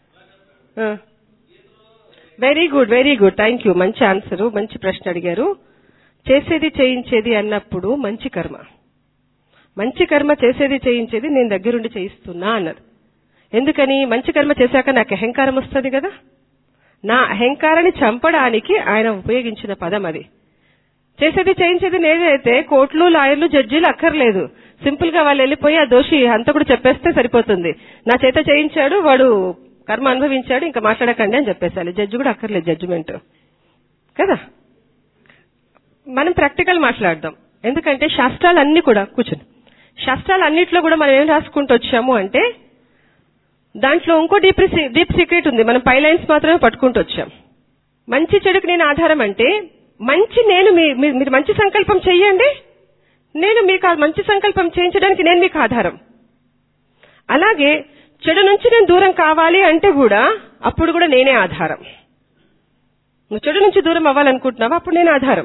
very good very good thank you మంచి ఆన్సర్ మంచి ప్రశ్న అడిగారు చేసేది చేయించేది అన్నప్పుడు మంచి కర్మ మంచి కర్మ చేసేది చేయించేది నేను దగ్గరుండి చేయిస్తున్నా అన్నది ఎందుకని మంచి కర్మ చేశాక నాకు అహంకారం వస్తుంది కదా నా అహంకారాన్ని చంపడానికి ఆయన ఉపయోగించిన పదం అది చేసేది చేయించేది నేనైతే కోర్టులు లాయర్లు జడ్జీలు అక్కర్లేదు సింపుల్ గా వాళ్ళు వెళ్ళిపోయి ఆ దోషి హంతకుడు చెప్పేస్తే సరిపోతుంది నా చేత చేయించాడు వాడు కర్మ అనుభవించాడు ఇంకా మాట్లాడకండి అని చెప్పేసాలి జడ్జి కూడా అక్కర్లేదు జడ్జిమెంట్ కదా మనం ప్రాక్టికల్ మాట్లాడదాం ఎందుకంటే శాస్త్రాలు అన్ని కూడా కూర్చుని శాస్త్రాలు అన్నిట్లో కూడా మనం ఏం రాసుకుంటూ వచ్చాము అంటే దాంట్లో ఇంకో డీప్ డీప్ సీక్రెట్ ఉంది మనం పై లైన్స్ మాత్రమే పట్టుకుంటూ వచ్చాం మంచి చెడుకు నేను ఆధారం అంటే మంచి నేను మీ- మీ- మీరు మంచి సంకల్పం చెయ్యండి నేను మీకు ఆ మంచి సంకల్పం చేయించడానికి నేను మీకు ఆధారం అలాగే చెడు నుంచి నేను దూరం కావాలి అంటే కూడా అప్పుడు కూడా నేనే ఆధారం నువ్వు చెడు నుంచి దూరం అవ్వాలనుకుంటున్నావా అప్పుడు నేను ఆధారం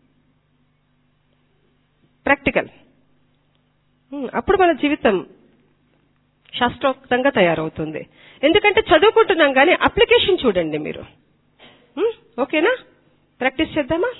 ప్రాక్టికల్ ఉమ్, అప్పుడు మన జీవితం శాస్త్రోక్తంగా తయారవుతుంది ఎందుకంటే చదువుకుంటున్నాం కానీ అప్లికేషన్ చూడండి మీరు ఉమ్, ఓకేనా ప్రాక్టీస్ చేద్దామా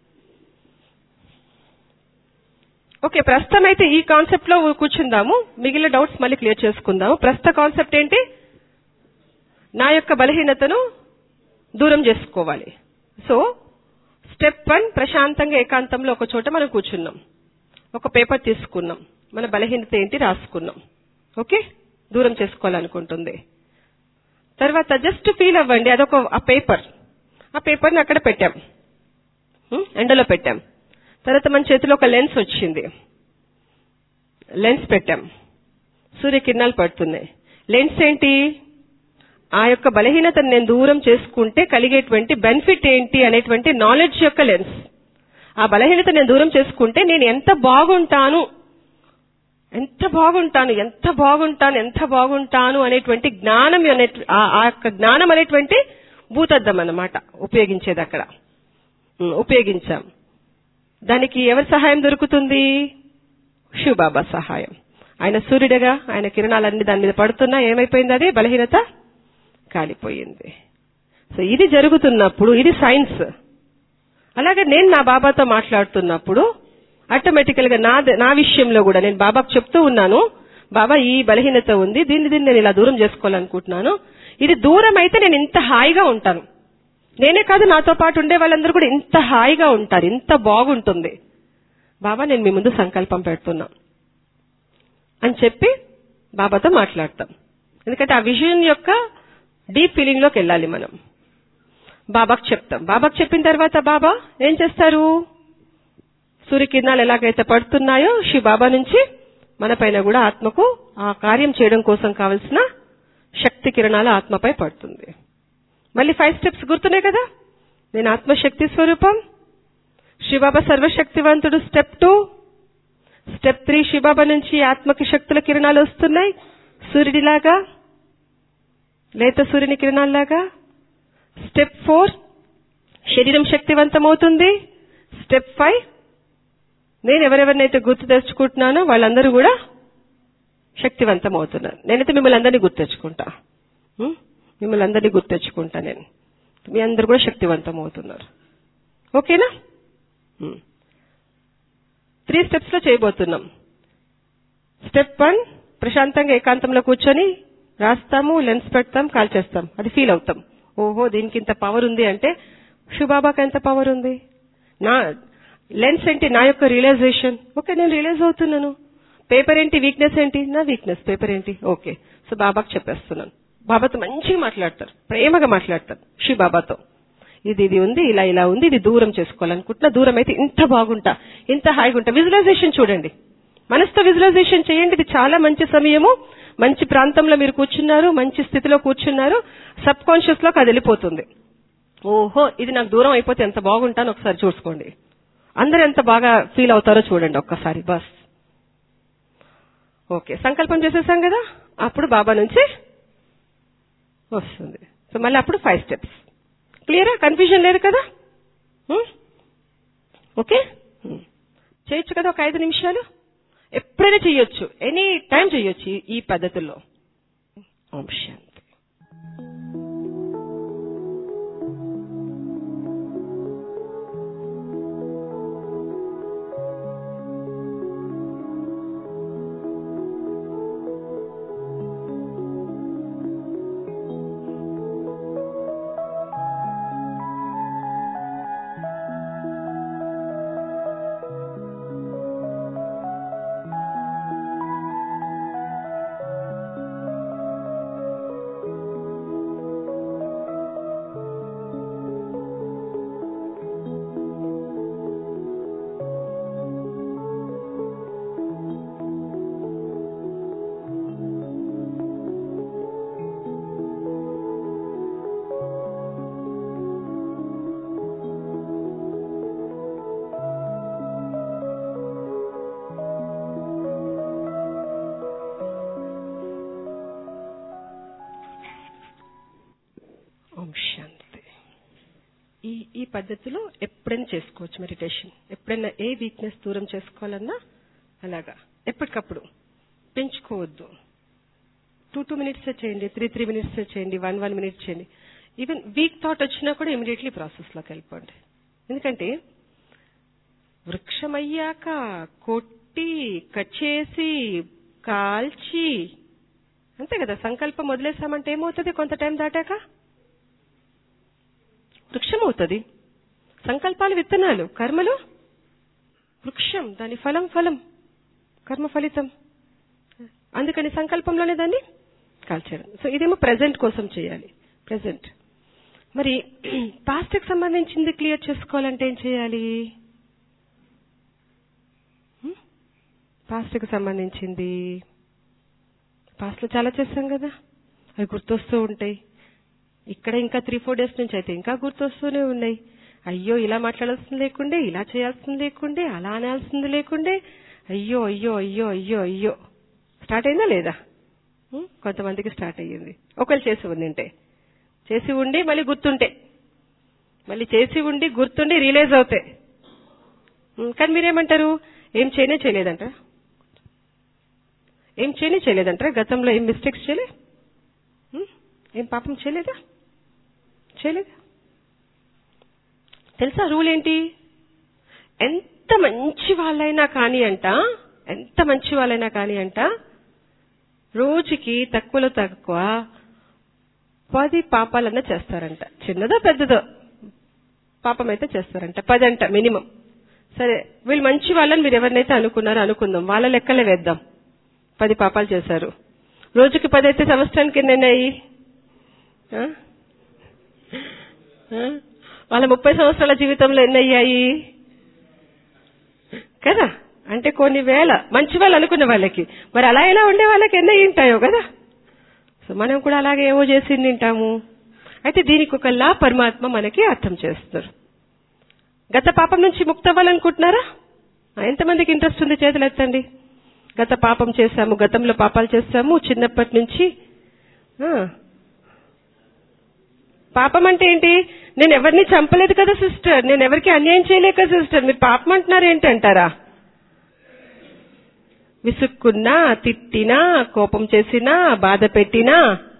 ఓకే ప్రస్తుతం అయితే ఈ కాన్సెప్ట్ లో కూర్చుందాము మిగిలిన డౌట్స్ మళ్ళీ క్లియర్ చేసుకుందాము ప్రస్తుత కాన్సెప్ట్ ఏంటి నా యొక్క బలహీనతను దూరం చేసుకోవాలి సో స్టెప్ వన్ ప్రశాంతంగా ఏకాంతంలో ఒక చోట మనం కూర్చున్నాం ఒక పేపర్ తీసుకున్నాం మన బలహీనత ఏంటి రాసుకున్నాం ఓకే దూరం చేసుకోవాలనుకుంటుంది తర్వాత జస్ట్ ఫీల్ అవ్వండి అదొక ఆ పేపర్ ఆ పేపర్ని అక్కడ పెట్టాం ఉం? ఎండలో పెట్టాం తర్వాత మన చేతిలో ఒక లెన్స్ వచ్చింది లెన్స్ పెట్టాం సూర్యకిరణాలు పడుతున్నాయి లెన్స్ ఏంటి ఆ యొక్క బలహీనతను నేను దూరం చేసుకుంటే కలిగేటువంటి బెనిఫిట్ ఏంటి అనేటువంటి నాలెడ్జ్ యొక్క లెన్స్ ఆ బలహీనత నేను దూరం చేసుకుంటే నేను ఎంత బాగుంటాను ఎంత బాగుంటాను ఎంత బాగుంటాను ఎంత బాగుంటాను అనేటువంటి జ్ఞానం అనే ఆ- ఆ యొక్క జ్ఞానం అనేటువంటి భూతద్దం అన్నమాట ఉపయోగించేది అక్కడ ఉమ్, ఉపయోగించాం దానికి ఎవరి సహాయం దొరుకుతుంది శివబాబా సహాయం ఆయన సూర్యుడిగా ఆయన కిరణాలన్నీ దాని మీద పడుతున్నా ఏమైపోయింది అది బలహీనత కాలిపోయింది సో ఇది జరుగుతున్నప్పుడు ఇది సైన్స్ అలాగే నేను నా బాబాతో మాట్లాడుతున్నప్పుడు ఆటోమేటికల్ గా నా నా విషయంలో కూడా నేను బాబాకు చెప్తూ ఉన్నాను బాబా ఈ బలహీనత ఉంది దీన్ని దీన్ని నేను ఇలా దూరం చేసుకోవాలనుకుంటున్నాను ఇది దూరం అయితే నేను ఇంత హాయిగా ఉంటాను నేనే కాదు నాతో పాటు ఉండే వాళ్ళందరూ కూడా ఇంత హాయిగా ఉంటారు ఇంత బాగుంటుంది బాబా నేను మీ ముందు సంకల్పం పెడుతున్నా అని చెప్పి బాబాతో మాట్లాడతాం ఎందుకంటే ఆ విజన్ యొక్క డీప్ ఫీలింగ్ లోకి వెళ్ళాలి మనం బాబాకు చెప్తాం బాబాకు చెప్పిన తర్వాత బాబా ఏం చేస్తారు సూర్యకిరణాలు ఎలాగైతే పడుతున్నాయో శివ బాబా నుంచి మన పైన కూడా ఆత్మకు ఆ కార్యం చేయడం కోసం కావలసిన శక్తి కిరణాలు ఆత్మపై పడుతుంది మళ్ళీ ఫైవ్ స్టెప్స్ గుర్తున్నాయి కదా నేను ఆత్మశక్తి స్వరూపం శివబాబా సర్వశక్తివంతుడు step two step three Shivbaba నుంచి ఆత్మకి శక్తుల కిరణాలు వస్తున్నాయి సూర్యుడిలాగా లేత సూర్యుని కిరణాల్లాగా స్టెప్ ఫోర్ శరీరం శక్తివంతమవుతుంది స్టెప్ ఫైవ్ నేను ఎవరెవరినైతే గుర్తు తెచ్చుకుంటున్నానో వాళ్ళందరూ కూడా శక్తివంతం అవుతున్నారు నేనైతే మిమ్మల్ని అందరినీ గుర్తు తెచ్చుకుంటా ఉం? మిమ్మల్ని అందరినీ గుర్తు తెచ్చుకుంటా నేను మీ అందరు కూడా శక్తివంతం అవుతున్నారు ఓకేనా ఉం. త్రీ స్టెప్స్ లో చేయబోతున్నాం స్టెప్ వన్ ప్రశాంతంగా ఏకాంతంలో కూర్చొని రాస్తాము లెన్స్ పెడతాం కాల్ చేస్తాం అది ఫీల్ అవుతాం ఓహో దీనికి ఇంత పవర్ ఉంది అంటే శుభాబాకి ఎంత పవర్ ఉంది నా లెన్స్ ఏంటి నా యొక్క రియలైజేషన్ ఓకే నేను రియలైజ్ అవుతున్నాను పేపర్ ఏంటి వీక్నెస్ ఏంటి నా వీక్నెస్ పేపర్ ఏంటి ఓకే సో బాబాకి చెప్పేస్తున్నాను బాబాతో మంచిగా మాట్లాడతారు ప్రేమగా మాట్లాడతారు శివ బాబాతో ఇది ఇది ఉంది ఇలా ఇలా ఉంది ఇది దూరం చేసుకోవాలనుకుంటున్నా దూరం అయితే ఇంత బాగుంటా ఇంత హాయిగా ఉంటా విజువలైజేషన్ చూడండి మనసుతో విజువలైజేషన్ చేయండి ఇది చాలా మంచి సమయము మంచి ప్రాంతంలో మీరు కూర్చున్నారు మంచి స్థితిలో కూర్చున్నారు సబ్ కాన్షియస్ లోకి అది వెళ్ళిపోతుంది ఓహో ఇది నాకు దూరం అయిపోతే ఎంత బాగుంటాను ఒకసారి చూసుకోండి అందరు ఎంత బాగా ఫీల్ అవుతారో చూడండి ఒక్కసారి బస్ ఓకే సంకల్పం చేసేసాం కదా అప్పుడు బాబా నుంచి వస్తుంది సో మళ్ళీ అప్పుడు ఫైవ్ స్టెప్స్ క్లియరా కన్ఫ్యూజన్ లేదు కదా హ్మ్? ఓకే హ్మ్. చేయొచ్చు కదా ఒక ఐదు నిమిషాలు ఎప్పుడైనా చేయొచ్చు ఎనీ టైం చేయొచ్చు ఈ- ఈ పద్ధతుల్లో ఓం శాంతి ఓం శాంతి ఈ ఈ పద్ధతిలో ఎప్పుడైనా చేసుకోవచ్చు మెడిటేషన్ ఎప్పుడైనా ఏ వీక్నెస్ దూరం చేసుకోవాలన్నా అలాగా ఎప్పటికప్పుడు పెంచుకోవద్దు టూ టూ మినిట్స్ చేయండి త్రీ త్రీ మినిట్స్ చేయండి వన్ వన్ మినిట్ చేయండి ఈవెన్ వీక్ థాట్ వచ్చినా కూడా ఇమీడియట్లీ ప్రాసెస్లోకి వెళ్ళిపోండి ఎందుకంటే వృక్షమయ్యాక కొట్టి కచ్చేసి కాల్చి అంతే కదా సంకల్పం వదిలేసామంటే ఏమవుతుంది కొంత టైం దాటాక వృక్షం అవుతుంది సంకల్పాలు విత్తనాలు కర్మలు వృక్షం దాని ఫలం ఫలం కర్మ ఫలితం అందుకని సంకల్పంలోనే దాన్ని కాల్చడం సో ఇదేమో ప్రెజెంట్ కోసం చేయాలి ప్రెజెంట్ మరి పాస్ట్ కి సంబంధించింది క్లియర్ చేసుకోవాలంటే ఏం చేయాలి పాస్ట్ కి సంబంధించింది పాస్ట్ లో చాలా చేస్తాం కదా అవి గుర్తొస్తూ ఉంటాయి ఇక్కడ ఇంకా త్రీ ఫోర్ డేస్ నుంచి అయితే ఇంకా గుర్తొస్తూనే ఉన్నాయి అయ్యో ఇలా మాట్లాడాల్సింది లేకుండే ఇలా చేయాల్సింది లేకుండే అలా అనాల్సింది లేకుండే అయ్యో అయ్యో అయ్యో అయ్యో అయ్యో స్టార్ట్ అయిందా లేదా ఉం? కొంతమందికి స్టార్ట్ అయ్యింది ఒకళ్ళు చేసి ఉండింటే చేసి ఉండి మళ్ళీ గుర్తుంటే మళ్ళీ చేసి ఉండి గుర్తుండి రిలీజ్ అవుతాయి ఉం, కానీ మీరేమంటారు ఏం చేయనే చేయలేదంట ఏం చేయనే చేయలేదంటారా గతంలో ఏం మిస్టేక్స్ చేయలే ఉం? ఏం పాపం చేయలేదా చేయలేదా తెలుసా రూల్ ఏంటి ఎంత మంచి వాళ్ళైనా కానీ అంట ఎంత మంచి వాళ్ళైనా కానీ అంట రోజుకి తక్కువలో తక్కువ పది పాపాలన్నా చేస్తారంట చిన్నదో పెద్దదో పాపం అయితే చేస్తారంట పది అంట మినిమం సరే వీళ్ళు మంచి వాళ్ళని మీరు ఎవరినైతే అనుకున్నారో అనుకుందాం వాళ్ళ లెక్కలే వేద్దాం పది పాపాలు చేశారు రోజుకి పది అయితే సంవత్సరానికి ఎన్ని అయినాయి ఆ? ఆ? వాళ్ళ ముప్పై సంవత్సరాల జీవితంలో ఎన్ని అయ్యాయి కదా అంటే కొన్ని వేల మంచి వాళ్ళు అనుకున్న వాళ్ళకి మరి అలా ఎలా ఉండే వాళ్ళకి ఎన్ని అయ్యి ఉంటాయో కదా సో మనం కూడా అలాగే ఏవో చేసి తింటాము అయితే దీనికి ఒక లా పరమాత్మ మనకి అర్థం చేస్తారు గత పాపం నుంచి ముక్త అవ్వాలనుకుంటున్నారా ఆ, ఎంతమందికి ఇంట్రెస్ట్ ఉంది చేతులు ఎత్తండి గత పాపం చేశాము గతంలో పాపాలు చేశాము చిన్నప్పటి నుంచి ఆ. పాపం అంటే ఏంటి నేను ఎవరిని చంపలేదు కదా సిస్టర్ నేను ఎవరికి అన్యాయం చేయలేక సిస్టర్ మీరు పాపం అంటున్నారు ఏంటి అంటారా విసుక్కున్నా తిట్టినా కోపం చేసినా బాధ పెట్టినా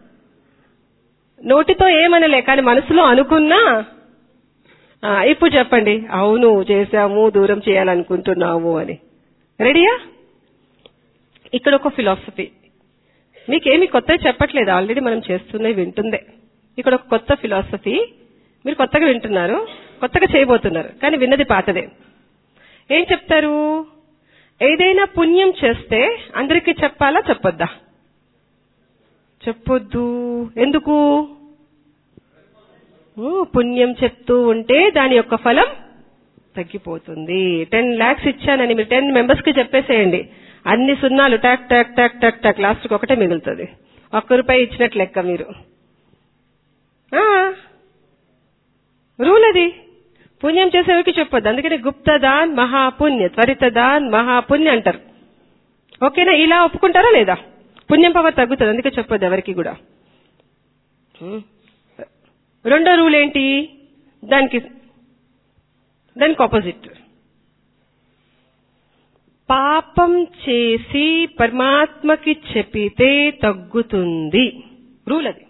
నోటితో ఏమనలే కానీ మనసులో అనుకున్నా ఆ, ఇప్పుడు చెప్పండి అవును చేశాము దూరం చేయాలనుకుంటున్నాము అని రెడీయా ఇక్కడ ఒక ఫిలాసఫీ మీకేమి కొత్త చెప్పట్లేదు ఆల్రెడీ మనం చేస్తున్నవి వింటుందే ఇక్కడ ఒక కొత్త ఫిలాసఫీ మీరు కొత్తగా వింటున్నారు కొత్తగా చేయబోతున్నారు కానీ విన్నది పాతదే ఏం చెప్తారు ఏదైనా పుణ్యం చేస్తే అందరికీ చెప్పాలా చెప్పొద్దా చెప్పొద్దు ఎందుకు ఓ, పుణ్యం చెప్తూ ఉంటే దాని యొక్క ఫలం తగ్గిపోతుంది టెన్ లాక్స్ ఇచ్చానని మీరు టెన్ మెంబర్స్ కి చెప్పేసేయండి అన్ని సున్నాలు టాక్ టాక్ టాక్ టాక్ టాక్ లాస్ట్ ఒకటే మిగులుతుంది ఒక్క రూపాయి ఇచ్చినట్లు లెక్క మీరు ఆ, రూల్ అది పుణ్యం చేసేవారికి చెప్పొద్దు అందుకని గుప్తదాన్ మహాపుణ్య త్వరితదాన్ మహాపుణ్య అంటారు ఓకేనా ఇలా ఒప్పుకుంటారా లేదా పుణ్యం పవర్ తగ్గుతుంది అందుకే చెప్పొద్దు ఎవరికి కూడా ఉం. రెండో రూల్ ఏంటి దానికి దానికి ఆపోజిట్ పాపం చేసి పరమాత్మకి చెప్పితే తగ్గుతుంది రూల్ అది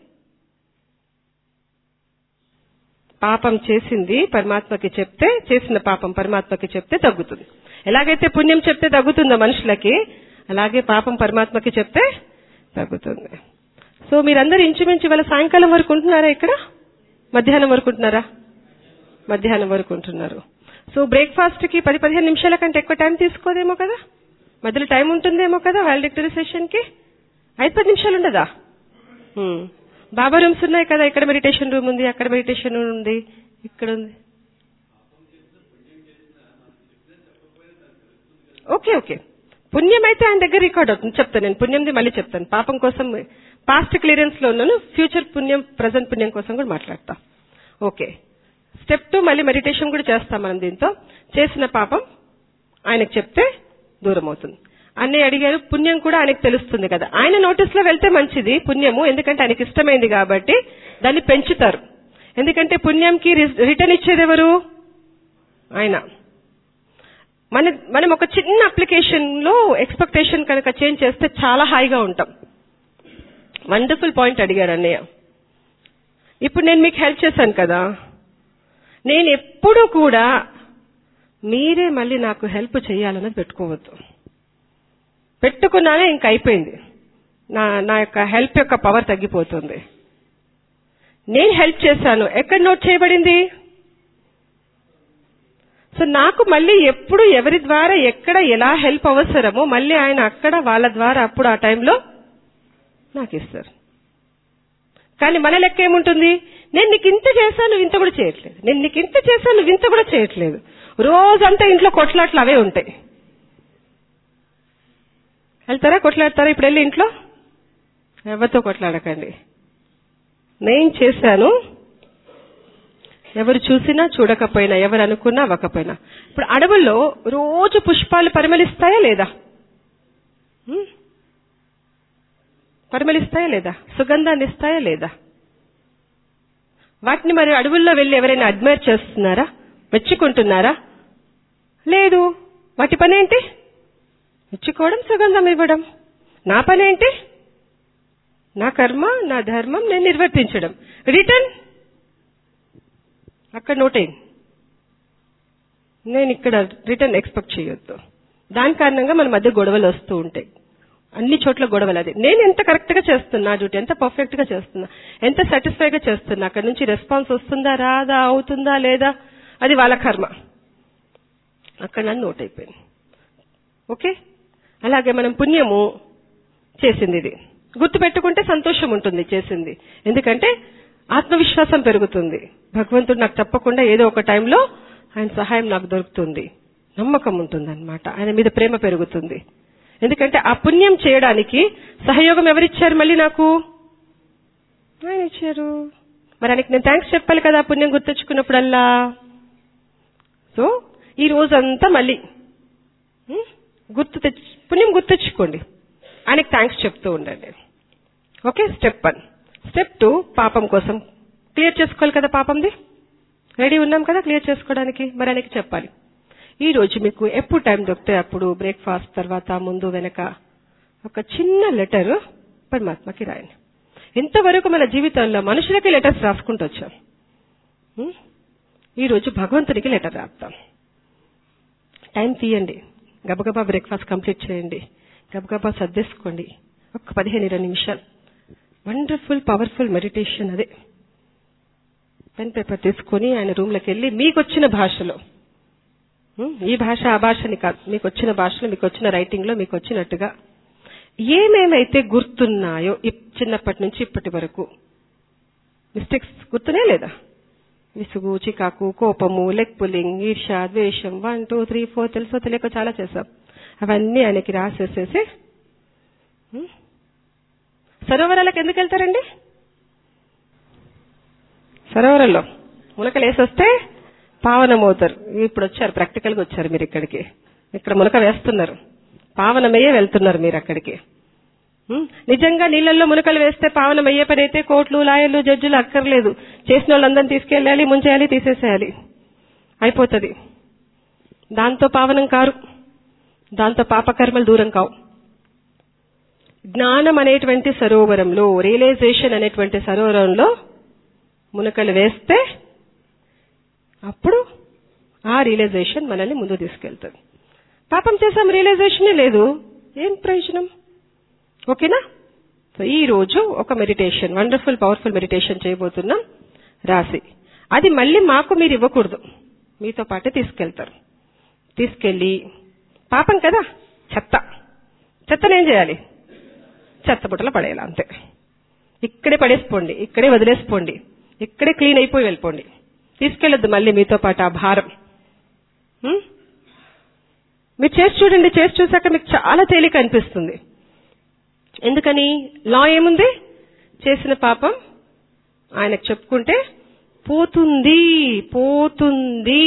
పాపం చేసింది పరమాత్మకి చెప్తే చేసిన పాపం పరమాత్మకి చెప్తే తగ్గుతుంది ఎలాగైతే పుణ్యం చెప్తే తగ్గుతుందో మనుషులకి అలాగే పాపం పరమాత్మకి చెప్తే తగ్గుతుంది సో మీరందరూ ఇంచుమించు వాళ్ళ సాయంకాలం వరకు ఉంటున్నారా ఇక్కడ మధ్యాహ్నం వరకు ఉంటున్నారా మధ్యాహ్నం వరకు ఉంటున్నారు సో బ్రేక్ఫాస్ట్ కి పది పదిహేను నిమిషాల కంటే ఎక్కువ టైం తీసుకోదేమో కదా మధ్యలో టైం ఉంటుందేమో కదా వాల్డిక్టరీ సెషన్ కి ఐదు పది నిమిషాలు ఉండదా హ్మ్. బాబా రూమ్స్ ఉన్నాయి కదా ఇక్కడ మెడిటేషన్ రూమ్ ఉంది అక్కడ మెడిటేషన్ రూమ్ ఉంది ఇక్కడ ఉంది ఓకే ఓకే పుణ్యం అయితే ఆయన దగ్గర రికార్డ్ అవుతుంది చెప్తాను నేను పుణ్యంది మళ్ళీ చెప్తాను పాపం కోసం పాస్ట్ క్లియరెన్స్ లో ఉన్నాను ఫ్యూచర్ పుణ్యం ప్రజెంట్ పుణ్యం కోసం కూడా మాట్లాడతా ఓకే స్టెప్ టూ మళ్ళీ మెడిటేషన్ కూడా చేస్తాం మనం దీంతో చేసిన పాపం ఆయనకు చెప్తే దూరం అవుతుంది అన్నయ్య అడిగారు పుణ్యం కూడా ఆయనకు తెలుస్తుంది కదా ఆయన నోటీస్ లో వెళ్తే మంచిది పుణ్యము ఎందుకంటే ఆయనకి ఇష్టమైంది కాబట్టి దాన్ని పెంచుతారు ఎందుకంటే పుణ్యంకి రిటర్న్ ఇచ్చేది ఎవరు ఆయన మన మనం ఒక చిన్న అప్లికేషన్ లో ఎక్స్పెక్టేషన్ కనుక చేంజ్ చేస్తే చాలా హాయిగా ఉంటాం వండర్ఫుల్ పాయింట్ అడిగారు అన్నయ్య ఇప్పుడు నేను మీకు హెల్ప్ చేశాను కదా నేను ఎప్పుడు కూడా మీరే మళ్ళీ నాకు హెల్ప్ చేయాలన్నది పెట్టుకోవద్దు పెట్టుకున్నానే ఇంక అయిపోయింది నా నా యొక్క హెల్ప్ యొక్క పవర్ తగ్గిపోతుంది నేను హెల్ప్ చేశాను ఎక్కడ నోట్ చేయబడింది సో నాకు మళ్ళీ ఎప్పుడు ఎవరి ద్వారా ఎక్కడ ఎలా హెల్ప్ అవసరమో మళ్ళీ ఆయన అక్కడ వాళ్ళ ద్వారా అప్పుడు ఆ టైంలో నాకు ఇస్తారు కానీ మన లెక్క ఏముంటుంది నేను నీకు ఇంత చేశాను నువ్వు ఇంత కూడా చేయట్లేదు నేను నీకు ఇంత చేశాను నువ్వు ఇంత కూడా చేయట్లేదు రోజంతా ఇంట్లో కొట్లాట్లు అవే ఉంటాయి వెళ్తారా కొట్లాడతారా ఇప్పుడు వెళ్ళి ఇంట్లో ఎవరితో కొట్లాడకండి నేను చేశాను ఎవరు చూసినా చూడకపోయినా ఎవరు అనుకున్నా అవ్వకపోయినా ఇప్పుడు అడవుల్లో రోజు పుష్పాలు పరిమళిస్తాయా లేదా హ్మ్? పరిమళిస్తాయా లేదా సుగంధాన్ని ఇస్తాయా లేదా వాటిని మరి అడవుల్లో వెళ్ళి ఎవరైనా అడ్మైర్ చేస్తున్నారా మెచ్చుకుంటున్నారా లేదు వాటి పని ఏంటి మెచ్చుకోవడం సుగంధం ఇవ్వడం నా పని ఏంటి నా కర్మ నా ధర్మం నేను నిర్వర్తించడం రిటర్న్ అక్కడ నోటేన్ నేను ఇక్కడ రిటర్న్ ఎక్స్పెక్ట్ చేయొద్దు దాని కారణంగా మన మధ్య గొడవలు వస్తూ ఉంటాయి అన్ని చోట్ల గొడవలు అది నేను ఎంత కరెక్ట్ గా చేస్తున్నా డ్యూటీ ఎంత పర్ఫెక్ట్ గా చేస్తున్నా ఎంత సాటిస్ఫై గా చేస్తున్నా అక్కడ నుంచి రెస్పాన్స్ వస్తుందా రాదా అవుతుందా లేదా అది వాళ్ళ కర్మ అక్కడ నన్ను నోట్ అయిపోయింది ఓకే అలాగే మనం పుణ్యము చేసింది ఇది గుర్తు పెట్టుకుంటే సంతోషం ఉంటుంది చేసింది ఎందుకంటే ఆత్మవిశ్వాసం పెరుగుతుంది భగవంతుడు నాకు తప్పకుండా ఏదో ఒక టైంలో ఆయన సహాయం నాకు దొరుకుతుంది నమ్మకం ఉంటుంది అనమాట ఆయన మీద ప్రేమ పెరుగుతుంది ఎందుకంటే ఆ పుణ్యం చేయడానికి సహయోగం ఎవరిచ్చారు మళ్ళీ నాకు ఆయన ఇచ్చారు మరి ఆయనకి నేను థ్యాంక్స్ చెప్పాలి కదా ఆ పుణ్యం గుర్తెచ్చుకున్నప్పుడల్లా సో ఈ రోజంతా మళ్ళీ ఉం? గుర్తు తెచ్చు పుణ్యం గుర్తెచ్చుకోండి ఆయనకి థ్యాంక్స్ చెప్తూ ఉండండి okay step one step two పాపం కోసం క్లియర్ చేసుకోవాలి కదా పాపంది రెడీ ఉన్నాం కదా క్లియర్ చేసుకోవడానికి మరి ఆయనకి చెప్పాలి ఈ రోజు మీకు ఎప్పుడు టైం దొరికితే అప్పుడు బ్రేక్ఫాస్ట్ తర్వాత ముందు వెనక ఒక చిన్న లెటర్ పరమాత్మకి రాయండి ఇంతవరకు మన జీవితంలో మనుషులకి లెటర్స్ రాసుకుంటూ వచ్చాం ఉం? ఈ రోజు భగవంతునికి లెటర్ రాస్తాం టైం తీయండి గబగబా బ్రేక్ఫాస్ట్ కంప్లీట్ చేయండి గబగబా సర్దేసుకోండి ఒక పదిహేను ఇరవై నిమిషాలు వండర్ఫుల్ పవర్ఫుల్ మెడిటేషన్ అదే పెన్ పేపర్ తీసుకొని ఆయన రూమ్లోకి వెళ్ళి మీకు వచ్చిన భాషలో ఉం, ఈ భాష ఆ భాషని కాదు మీకు వచ్చిన భాషలో మీకు వచ్చిన రైటింగ్ లో మీకు వచ్చినట్టుగా ఏమేమైతే గుర్తున్నాయో ఇప్- చిన్నప్పటి నుంచి ఇప్పటి వరకు మిస్టేక్స్ గుర్తునే లేదా విసుగు చికాకు కోపము లెగ్ పుల్లింగ్ ఈర్ష ద్వేషం వన్ టూ త్రీ ఫోర్ తెలుసో తెలియక చాలా చేశాం అవన్నీ ఆయనకి రాసేసేసి ఉం? సరోవరాలకు ఎందుకు వెళ్తారండి సరోవరంలో మునకలు వేసొస్తే పావనమవుతారు ఇప్పుడు వచ్చారు ప్రాక్టికల్గా వచ్చారు మీరు ఇక్కడికి ఇక్కడ మునక వేస్తున్నారు పావనమయ్యే వెళ్తున్నారు మీరు అక్కడికి ఉం? నిజంగా నీళ్ళల్లో మునకలు వేస్తే పావనం అయ్యే పని అయితే కోర్టులు లాయర్లు జడ్జిలు అక్కర్లేదు చేసిన వాళ్ళందరినీ తీసుకెళ్ళాలి ముంచేయాలి తీసేసేయాలి అయిపోతుంది దాంతో పావనం కారు దాంతో పాపకర్మలు దూరం కావు జ్ఞానం అనేటువంటి సరోవరంలో రియలైజేషన్ అనేటువంటి సరోవరంలో మునకలు వేస్తే అప్పుడు ఆ రియలైజేషన్ మనల్ని ముందు తీసుకెళ్తుంది పాపం చేసాం రియలైజేషనే లేదు ఏం ప్రయోజనం ఓకేనా సో ఈ రోజు ఒక మెడిటేషన్ వండర్ఫుల్ పవర్ఫుల్ మెడిటేషన్ చేయబోతున్నాం రాసి అది మళ్ళీ మాకు మీరు ఇవ్వకూడదు మీతో పాటే తీసుకెళ్తారు తీసుకెళ్ళి పాపం కదా చెత్త చెత్తనేం చేయాలి చెత్త బుట్టలో పడేయాలి అంతే ఇక్కడే పడేసిపోండి ఇక్కడే వదిలేసిపోండి ఇక్కడే క్లీన్ అయిపోయి వెళ్ళిపోండి తీసుకెళ్ళొద్దు మళ్ళీ మీతో పాటు ఆ భారం హ్మ్? మీరు చేసి చూడండి చేసి చూసాక మీకు చాలా తేలిక అనిపిస్తుంది ఎందుకని లా ఏముంది చేసిన పాపం ఆయనకు చెప్పుకుంటే పోతుంది పోతుంది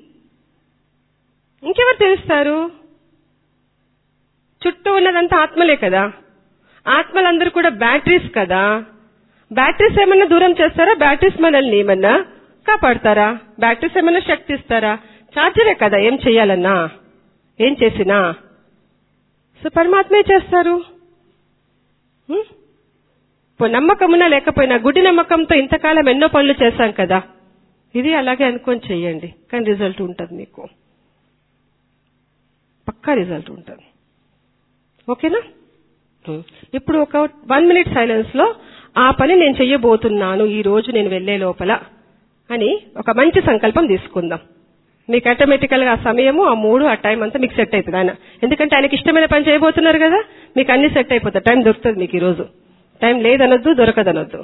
ఇంకెవరు తెలుస్తారు చుట్టూ ఉన్నదంతా ఆత్మలే కదా ఆత్మలందరూ కూడా బ్యాటరీస్ కదా బ్యాటరీస్ ఏమన్నా దూరం చేస్తారా బ్యాటరీస్ మనల్ని ఏమన్నా కాపాడతారా బ్యాటరీస్ ఏమన్నా శక్తి ఇస్తారా చార్జరే కదా ఏం చెయ్యాలన్నా ఏం చేసినా సో పరమాత్మే చేస్తారు హ్మ్? ఇప్పుడు నమ్మకమున్నా లేకపోయినా గుడి నమ్మకంతో ఇంతకాలం ఎన్నో పనులు చేశాం కదా ఇది అలాగే అనుకొని చెయ్యండి కానీ రిజల్ట్ ఉంటుంది మీకు పక్కా రిజల్ట్ ఉంటుంది ఓకేనా హ్మ్. ఇప్పుడు ఒక వన్ మినిట్ సైలెన్స్ లో ఆ పని నేను చెయ్యబోతున్నాను ఈ రోజు నేను వెళ్లే లోపల అని ఒక మంచి సంకల్పం తీసుకుందాం మీకు ఆటోమేటికల్ గా ఆ సమయము ఆ మూడు ఆ టైం అంతా మీకు సెట్ అవుతుంది ఆయన ఎందుకంటే ఆయనకి ఇష్టమైన పని చేయబోతున్నారు కదా మీకు అన్ని సెట్ అయిపోతాయి టైం దొరుకుతుంది మీకు ఈ రోజు టైం లేదనొద్దు దొరకదనొద్దు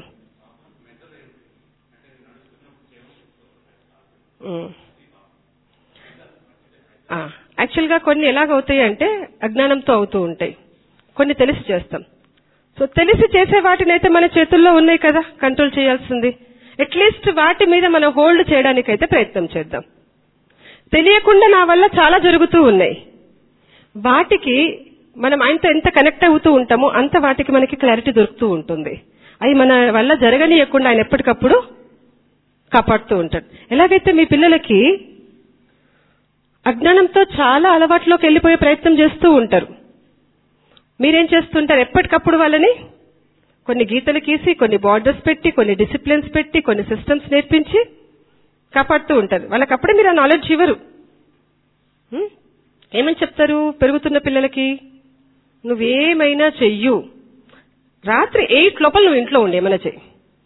యాక్చువల్ గా కొన్ని ఎలాగవుతాయి అంటే అజ్ఞానంతో అవుతూ ఉంటాయి కొన్ని తెలిసి చేస్తాం సో తెలిసి చేసే వాటిని అయితే మన చేతుల్లో ఉన్నాయి కదా కంట్రోల్ చేయాల్సింది అట్లీస్ట్ వాటి మీద మనం హోల్డ్ చేయడానికైతే ప్రయత్నం చేద్దాం తెలియకుండా నా వల్ల చాలా జరుగుతూ ఉన్నాయి వాటికి మనం ఆయనతో ఎంత కనెక్ట్ అవుతూ ఉంటామో అంత వాటికి మనకి క్లారిటీ దొరుకుతూ ఉంటుంది అవి మన వల్ల జరగనీయకుండా ఆయన ఎప్పటికప్పుడు కాపాడుతూ ఉంటాడు ఎలాగైతే మీ పిల్లలకి అజ్ఞానంతో చాలా అలవాట్లోకి వెళ్ళిపోయే ప్రయత్నం చేస్తూ ఉంటారు మీరేం చేస్తుంటారు ఎప్పటికప్పుడు వాళ్ళని కొన్ని గీతలు గీసి కొన్ని బార్డర్స్ పెట్టి కొన్ని డిసిప్లిన్స్ పెట్టి కొన్ని సిస్టమ్స్ నేర్పించి కాపాడుతూ ఉంటారు వాళ్ళకి అప్పుడే మీరు ఆ నాలెడ్జ్ ఇవ్వరు హ్మ్? ఏమని చెప్తారు పెరుగుతున్న పిల్లలకి నువ్వేమైనా చెయ్యు రాత్రి ఎయిట్ లోపల నువ్వు ఇంట్లో ఉండి ఏమైనా చెయ్యి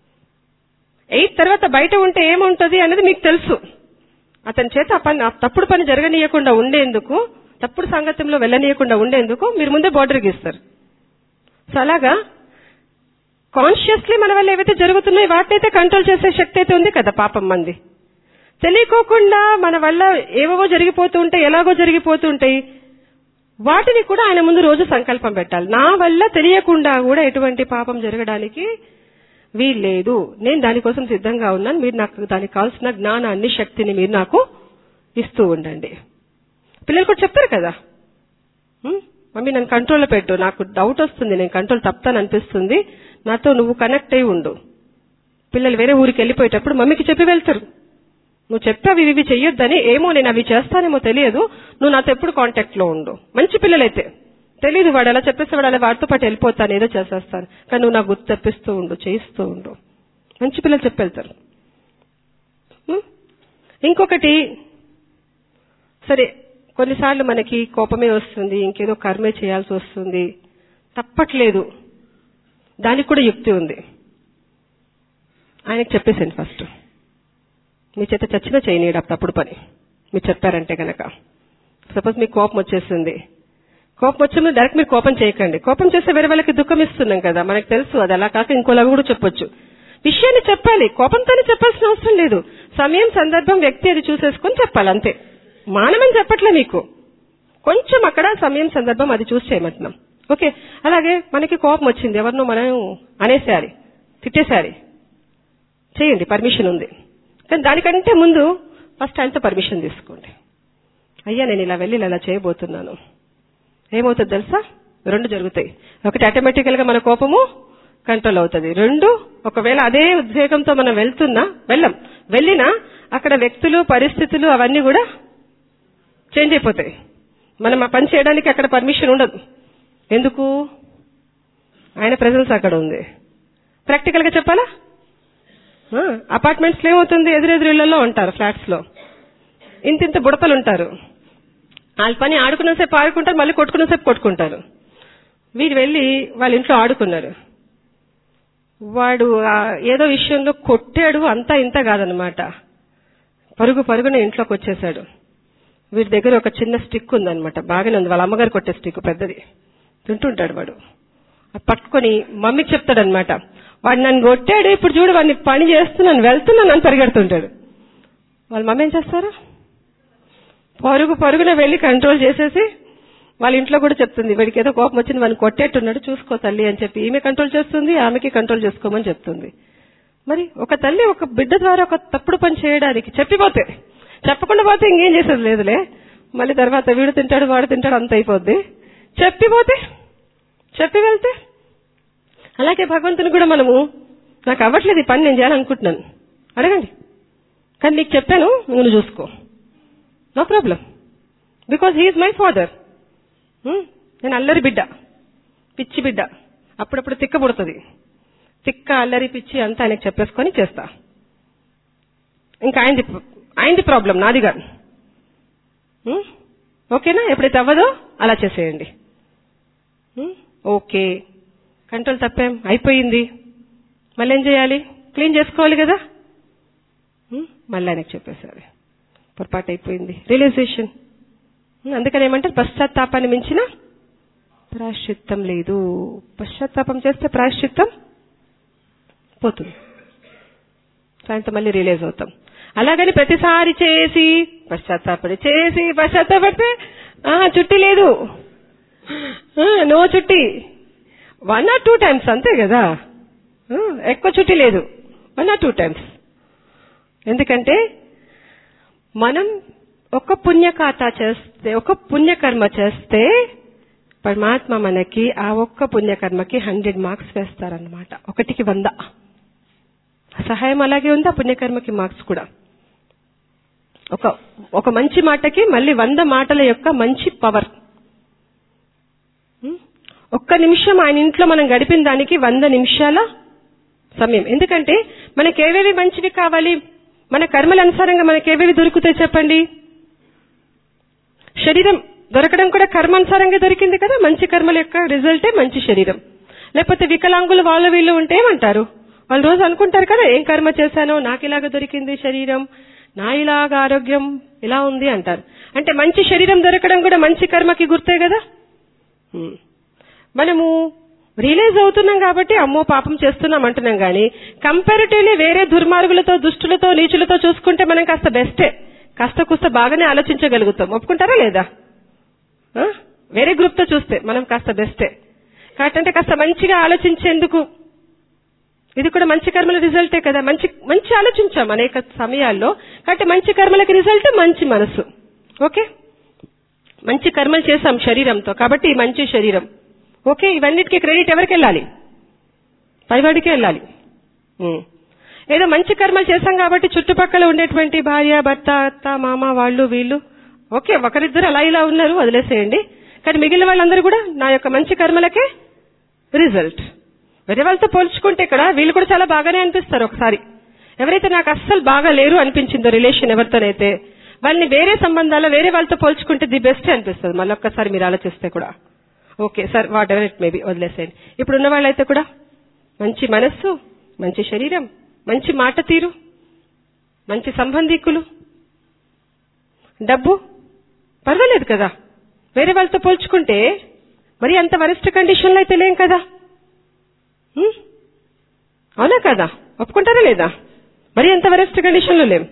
ఎయిట్ తర్వాత బయట ఉంటే ఏముంటది అనేది మీకు తెలుసు అతని చేత ఆ పని ఆ తప్పుడు పని జరగనీయకుండా ఉండేందుకు తప్పుడు సంగతంలో వెళ్ళనీయకుండా ఉండేందుకు మీరు ముందే బార్డర్ గీస్తారు సో అలాగా కాన్షియస్లీ మన వల్ల ఏవైతే జరుగుతున్నాయో వాటినైతే కంట్రోల్ చేసే శక్తి అయితే ఉంది కదా పాపం మంది తెలియకోకుండా మన వల్ల ఏవేవో జరిగిపోతూ ఉంటాయి ఎలాగో జరిగిపోతూ ఉంటాయి వాటిని కూడా ఆయన ముందు రోజు సంకల్పం పెట్టాలి నా వల్ల తెలియకుండా కూడా ఎటువంటి పాపం జరగడానికి వీల్లేదు నేను దానికోసం సిద్ధంగా ఉన్నాను మీరు నాకు దానికి కావాల్సిన జ్ఞానాన్ని శక్తిని మీరు నాకు ఇస్తూ ఉండండి పిల్లలు కూడా చెప్తారు కదా "ఉమ్, మమ్మీ నన్ను కంట్రోల్లో పెట్టు నాకు డౌట్ వస్తుంది నేను కంట్రోల్ తప్పుతాను అనిపిస్తుంది నాతో నువ్వు కనెక్ట్ అయి ఉండు పిల్లలు వేరే ఊరికి వెళ్ళిపోయేటప్పుడు మమ్మీకి చెప్పి వెళ్తారు నువ్వు చెప్పావు ఇవి ఇవి చెయ్యొద్దని ఏమో నేను అవి చేస్తానేమో తెలియదు నువ్వు నాతో ఎప్పుడు కాంటాక్ట్ లో ఉండు మంచి పిల్లలైతే తెలియదు వాడు అలా చెప్పేస్తే వాడు అలా వాడితో పాటు వెళ్ళిపోతాను ఏదో చేసేస్తాను కానీ నువ్వు నాకు గుర్తు తెప్పిస్తూ ఉండు చేయిస్తూ ఉండు మంచి పిల్లలు చెప్పెళ్తారు ఉం? ఇంకొకటి సరే కొన్నిసార్లు మనకి కోపమే వస్తుంది ఇంకేదో కర్మే చేయాల్సి వస్తుంది తప్పట్లేదు దానికి కూడా యుక్తి ఉంది ఆయనకు చెప్పేసాను ఫస్ట్ మీ చేత చచ్చినా చేయనీయడు ఆ తప్పుడు పని మీరు చెప్పారంటే గనక సపోజ్ మీకు కోపం వచ్చేసింది కోపం వచ్చే డైరెక్ట్ మీరు కోపం చేయకండి కోపం చేస్తే వేరే వాళ్ళకి దుఃఖం ఇస్తున్నాం కదా మనకు తెలుసు అది అలా కాక ఇంకోలాగా కూడా చెప్పొచ్చు విషయాన్ని చెప్పాలి కోపంతోనే చెప్పాల్సిన అవసరం లేదు సమయం సందర్భం వ్యక్తి అది చూసేసుకొని చెప్పాలి అంతే మానమని చెప్పట్లే మీకు కొంచెం అక్కడ సమయం సందర్భం అది చూసి చేయమంటున్నాం ఓకే అలాగే మనకి కోపం వచ్చింది ఎవరినో మనం అనేసేయాలి తిట్టేసేయాలి చేయండి పర్మిషన్ ఉంది కానీ దానికంటే ముందు ఫస్ట్ ఆయనతో పర్మిషన్ తీసుకోండి అయ్యా నేను ఇలా వెళ్ళి ఇలా చేయబోతున్నాను ఏమవుతుంది తెలుసా రెండు జరుగుతాయి ఒకటి ఆటోమేటికల్ గా మన కోపము కంట్రోల్ అవుతుంది రెండు ఒకవేళ అదే ఉద్వేగంతో మనం వెళ్తున్నా వెళ్ళం వెళ్ళినా అక్కడ వ్యక్తులు పరిస్థితులు అవన్నీ కూడా చేంజ్ అయిపోతాయి మనం ఆ పని చేయడానికి అక్కడ పర్మిషన్ ఉండదు ఎందుకు ఆయన ప్రెజెన్స్ అక్కడ ఉంది ప్రాక్టికల్ గా చెప్పాలా అపార్ట్మెంట్స్ లో ఏమవుతుంది ఎదురెదురిళ్లలో ఉంటారు ఫ్లాట్స్ లో ఇంత ఇంత బుడతలు ఉంటారు వాళ్ళ పని ఆడుకున్నసేపు ఆడుకుంటారు మళ్ళీ కొట్టుకున్నసేపు కొట్టుకుంటారు వీరు వెళ్ళి వాళ్ళ ఇంట్లో ఆడుకున్నారు వాడు ఆ ఏదో విషయంలో కొట్టాడు అంతా ఇంత కాదనమాట పరుగు పరుగున ఇంట్లోకి వచ్చేసాడు వీడి దగ్గర ఒక చిన్న స్టిక్ ఉందన్నమాట బాగానే ఉంది వాళ్ళ అమ్మగారు కొట్టే స్టిక్ పెద్దది తింటుంటాడు వాడు అది పట్టుకొని మమ్మీకి చెప్తాడనమాట వాడు నన్ను కొట్టాడు ఇప్పుడు చూడు వాడిని పని చేస్తున్నాను వెళ్తున్నాను అని పరిగెడుతుంటాడు వాళ్ళ మమ్మీ ఏం చేస్తారు పరుగు పరుగున వెళ్ళి కంట్రోల్ చేసేసి వాళ్ళ ఇంట్లో కూడా చెప్తుంది వీడికి ఏదో కోపం వచ్చింది వాడిని కొట్టేట్టున్నాడు చూసుకో తల్లి అని చెప్పి ఈమె కంట్రోల్ చేస్తుంది ఆమెకి కంట్రోల్ చేసుకోమని చెప్తుంది మరి ఒక తల్లి ఒక బిడ్డ ద్వారా ఒక తప్పుడు పని చేయడానికి చెప్పిపోతే చెప్పకుండా పోతే ఇంకేం చేసేది లేదులే మళ్ళీ తర్వాత వీడు తింటాడు వాడు తింటాడు అంత అయిపోద్ది చెప్పిపోతే చెప్పి వెళ్తే అలాగే భగవంతుని కూడా మనము నాకు అవ్వట్లేదు ఈ పని నేను చేయాలనుకుంటున్నాను అడగండి కానీ నీకు చెప్పాను నువ్వు చూసుకో no problem because he is my father నేను అల్లరి బిడ్డ పిచ్చి బిడ్డ అప్పుడప్పుడు తిక్క పుడుతుంది తిక్క అల్లరి పిచ్చి అంతా ఆయనకు చెప్పేసుకొని చేస్తా ఇంకా ఆయనది ఆయనది ప్రాబ్లం నాది కాదు ఉం? ఓకేనా ఎప్పుడైతే అవ్వదో అలా చేసేయండి ఉం? ఓకే కంట్రోల్ తప్పేం అయిపోయింది మళ్ళీ ఏం చేయాలి క్లీన్ చేసుకోవాలి కదా ఉం? మళ్ళీ ఆయనకు చెప్పేసారి పొరపాటు అయిపోయింది రియలైజేషన్ అందుకని ఏమంటారు పశ్చాత్తాపాన్ని మించిన ప్రాశ్చిత్తం లేదు పశ్చాత్తాపం చేస్తే ప్రాశ్చిత్తం పోతుంది సాయంత్రం మళ్ళీ రిలీజ్ అవుతాం అలాగని ప్రతిసారి చేసి పశ్చాత్తాపడి చేసి పశ్చాత్తాపడితే ఆ చుట్టి లేదు ఆ, నో చుట్టి వన్ ఆర్ టూ టైమ్స్ అంతే కదా ఆ, ఎక్కువ చుట్టి లేదు వన్ ఆర్ టూ టైమ్స్ ఎందుకంటే మనం ఒక పుణ్యకాత చేస్తే ఒక పుణ్యకర్మ చేస్తే పరమాత్మ మనకి ఆ ఒక్క పుణ్యకర్మకి హండ్రెడ్ మార్క్స్ వేస్తారనమాట ఒకటికి వంద సహాయం అలాగే ఉంది ఆ పుణ్యకర్మకి మార్క్స్ కూడా ఒక ఒక మంచి మాటకి మళ్ళీ వంద మాటల యొక్క మంచి పవర్ ఉం? ఒక్క నిమిషం ఆయన ఇంట్లో మనం గడిపిన దానికి వంద నిమిషాల సమయం ఎందుకంటే మనకి ఏవేవి మంచివి కావాలి మన కర్మల అనుసారంగా మనకి ఏవేవి దొరుకుతాయి చెప్పండి శరీరం దొరకడం కూడా కర్మానుసారంగా దొరికింది కదా మంచి కర్మల యొక్క రిజల్టే మంచి శరీరం లేకపోతే వికలాంగులు వాళ్ళు వీళ్ళు ఉంటే ఏమంటారు వాళ్ళు రోజు అనుకుంటారు కదా ఏం కర్మ చేశానో నాకు ఇలాగ దొరికింది శరీరం నా ఇలాగ ఆరోగ్యం ఇలా ఉంది అంటారు అంటే మంచి శరీరం దొరకడం కూడా మంచి కర్మకి గుర్తే కదా హ్మ్. మనము రియలైజ్ అవుతున్నాం కాబట్టి అమ్మో పాపం చేస్తున్నాం అంటున్నాం కానీ కంపారిటివ్లీ వేరే దుర్మార్గులతో దుష్టులతో నీచులతో చూసుకుంటే మనం కాస్త బెస్టే కాస్త కుస్త బాగానే ఆలోచించగలుగుతాం ఒప్పుకుంటారా లేదా ఆ? వేరే గ్రూప్ తో చూస్తే మనం కాస్త బెస్టే కాబట్టి కాస్త మంచిగా ఆలోచించేందుకు ఇది కూడా మంచి కర్మల రిజల్టే కదా మంచి మంచి ఆలోచించాం అనేక సమయాల్లో కాబట్టి మంచి కర్మలకి రిజల్ట్ మంచి మనసు ఓకే మంచి కర్మలు చేశాం శరీరంతో కాబట్టి ఈ మంచి శరీరం ఓకే ఇవన్నిటికీ క్రెడిట్ ఎవరికి వెళ్ళాలి పైవాడికే వెళ్ళాలి ఉం. ఏదో మంచి కర్మలు చేశాం కాబట్టి చుట్టుపక్కల ఉండేటువంటి భార్య భర్త అత్త మామ వాళ్ళు వీళ్ళు ఓకే ఒకరిద్దరు అలా ఇలా ఉన్నారు వదిలేసేయండి కానీ మిగిలిన వాళ్ళందరూ కూడా నా యొక్క మంచి కర్మలకే రిజల్ట్ వేరే వాళ్ళతో పోల్చుకుంటే ఇక్కడ వీళ్ళు కూడా చాలా బాగానే అనిపిస్తారు ఒకసారి ఎవరైతే నాకు అస్సలు బాగా లేరు అనిపించిందో రిలేషన్ ఎవరితోనైతే వాళ్ళని వేరే సంబంధాలు వేరే వాళ్ళతో పోల్చుకుంటే ది బెస్ట్ అనిపిస్తుంది మళ్ళీ ఒక్కసారి మీరు ఆలోచిస్తే కూడా okay sir whatever it maybe వదిలేసేయండి ఇప్పుడు ఉన్న వాళ్ళైతే కూడా మంచి మనస్సు మంచి శరీరం మంచి మాట తీరు మంచి సంబంధికులు డబ్బు పర్వాలేదు కదా వేరే వాళ్ళతో పోల్చుకుంటే మరి అంత వరిష్ట కండిషన్లో అయితే లేం కదా హ్మ్? అవునా కదా ఒప్పుకుంటారా లేదా మరి అంత వరిష్ట కండిషన్లో లేం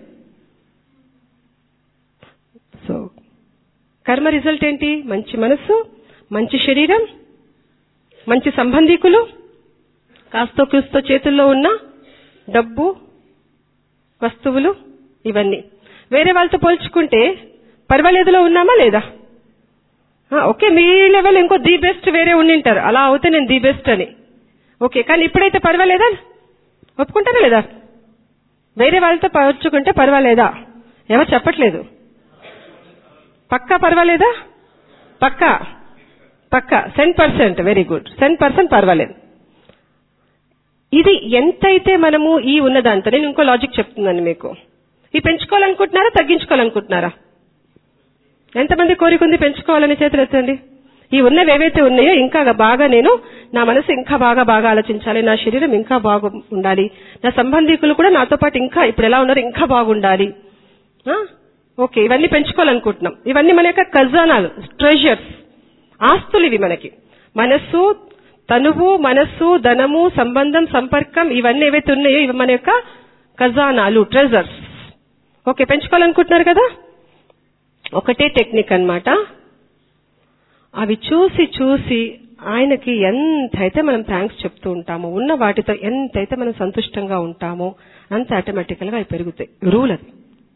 సో కర్మ రిజల్ట్ ఏంటి మంచి మనస్సు మంచి శరీరం మంచి సంబంధికులు కాస్తో కూస్తో చేతుల్లో ఉన్న డబ్బు వస్తువులు ఇవన్నీ వేరే వాళ్ళతో పోల్చుకుంటే పర్వాలేదులో ఉన్నామా లేదా ఆ, ఓకే మీ లెవెల్ ఇంకో ది బెస్ట్ వేరే ఉండింటారు అలా అవుతే నేను ది బెస్ట్ అని ఓకే కానీ ఇప్పుడైతే పర్వాలేదా ఒప్పుకుంటారా లేదా వేరే వాళ్ళతో పోల్చుకుంటే పర్వాలేదా ఎవరు చెప్పట్లేదు పక్కా పర్వాలేదా పక్కా పక్కా cent percent very good cent percent పర్వాలేదు ఇది ఎంతైతే మనము ఈ ఉన్నదాంతో నేను ఇంకో లాజిక్ చెప్తున్నాను మీకు ఈ పెంచుకోవాలనుకుంటున్నారా తగ్గించుకోవాలనుకుంటున్నారా ఎంతమంది కోరిక ఉంది పెంచుకోవాలని చేతులు ఎత్తండి ఈ ఉన్నవి ఏవైతే ఉన్నాయో ఇంకా బాగా నేను నా మనసు ఇంకా బాగా బాగా ఆలోచించాలి నా శరీరం ఇంకా బాగా ఉండాలి నా సంబంధికులు కూడా నాతో పాటు ఇంకా ఇప్పుడు ఎలా ఉన్నారు ఇంకా బాగుండాలి ఆ? ఓకే ఇవన్నీ పెంచుకోవాలనుకుంటున్నాం ఇవన్నీ మన యొక్క ఖజానాలు ట్రెజర్స్ ఆస్తులు ఇవి మనకి మనస్సు తనువు మనస్సు ధనము సంబంధం సంపర్కం ఇవన్నీ ఏవైతే ఉన్నాయో ఇవి మన యొక్క ఖజానాలు ట్రెజర్స్ ఓకే పెంచుకోవాలనుకుంటున్నారు కదా ఒకటే టెక్నిక్ అన్నమాట అవి చూసి చూసి ఆయనకి ఎంతైతే మనం థ్యాంక్స్ చెప్తూ ఉంటామో ఉన్న వాటితో ఎంతైతే మనం సంతుష్టంగా ఉంటామో అంత ఆటోమేటికల్ గా అవి పెరుగుతాయి రూల్ అది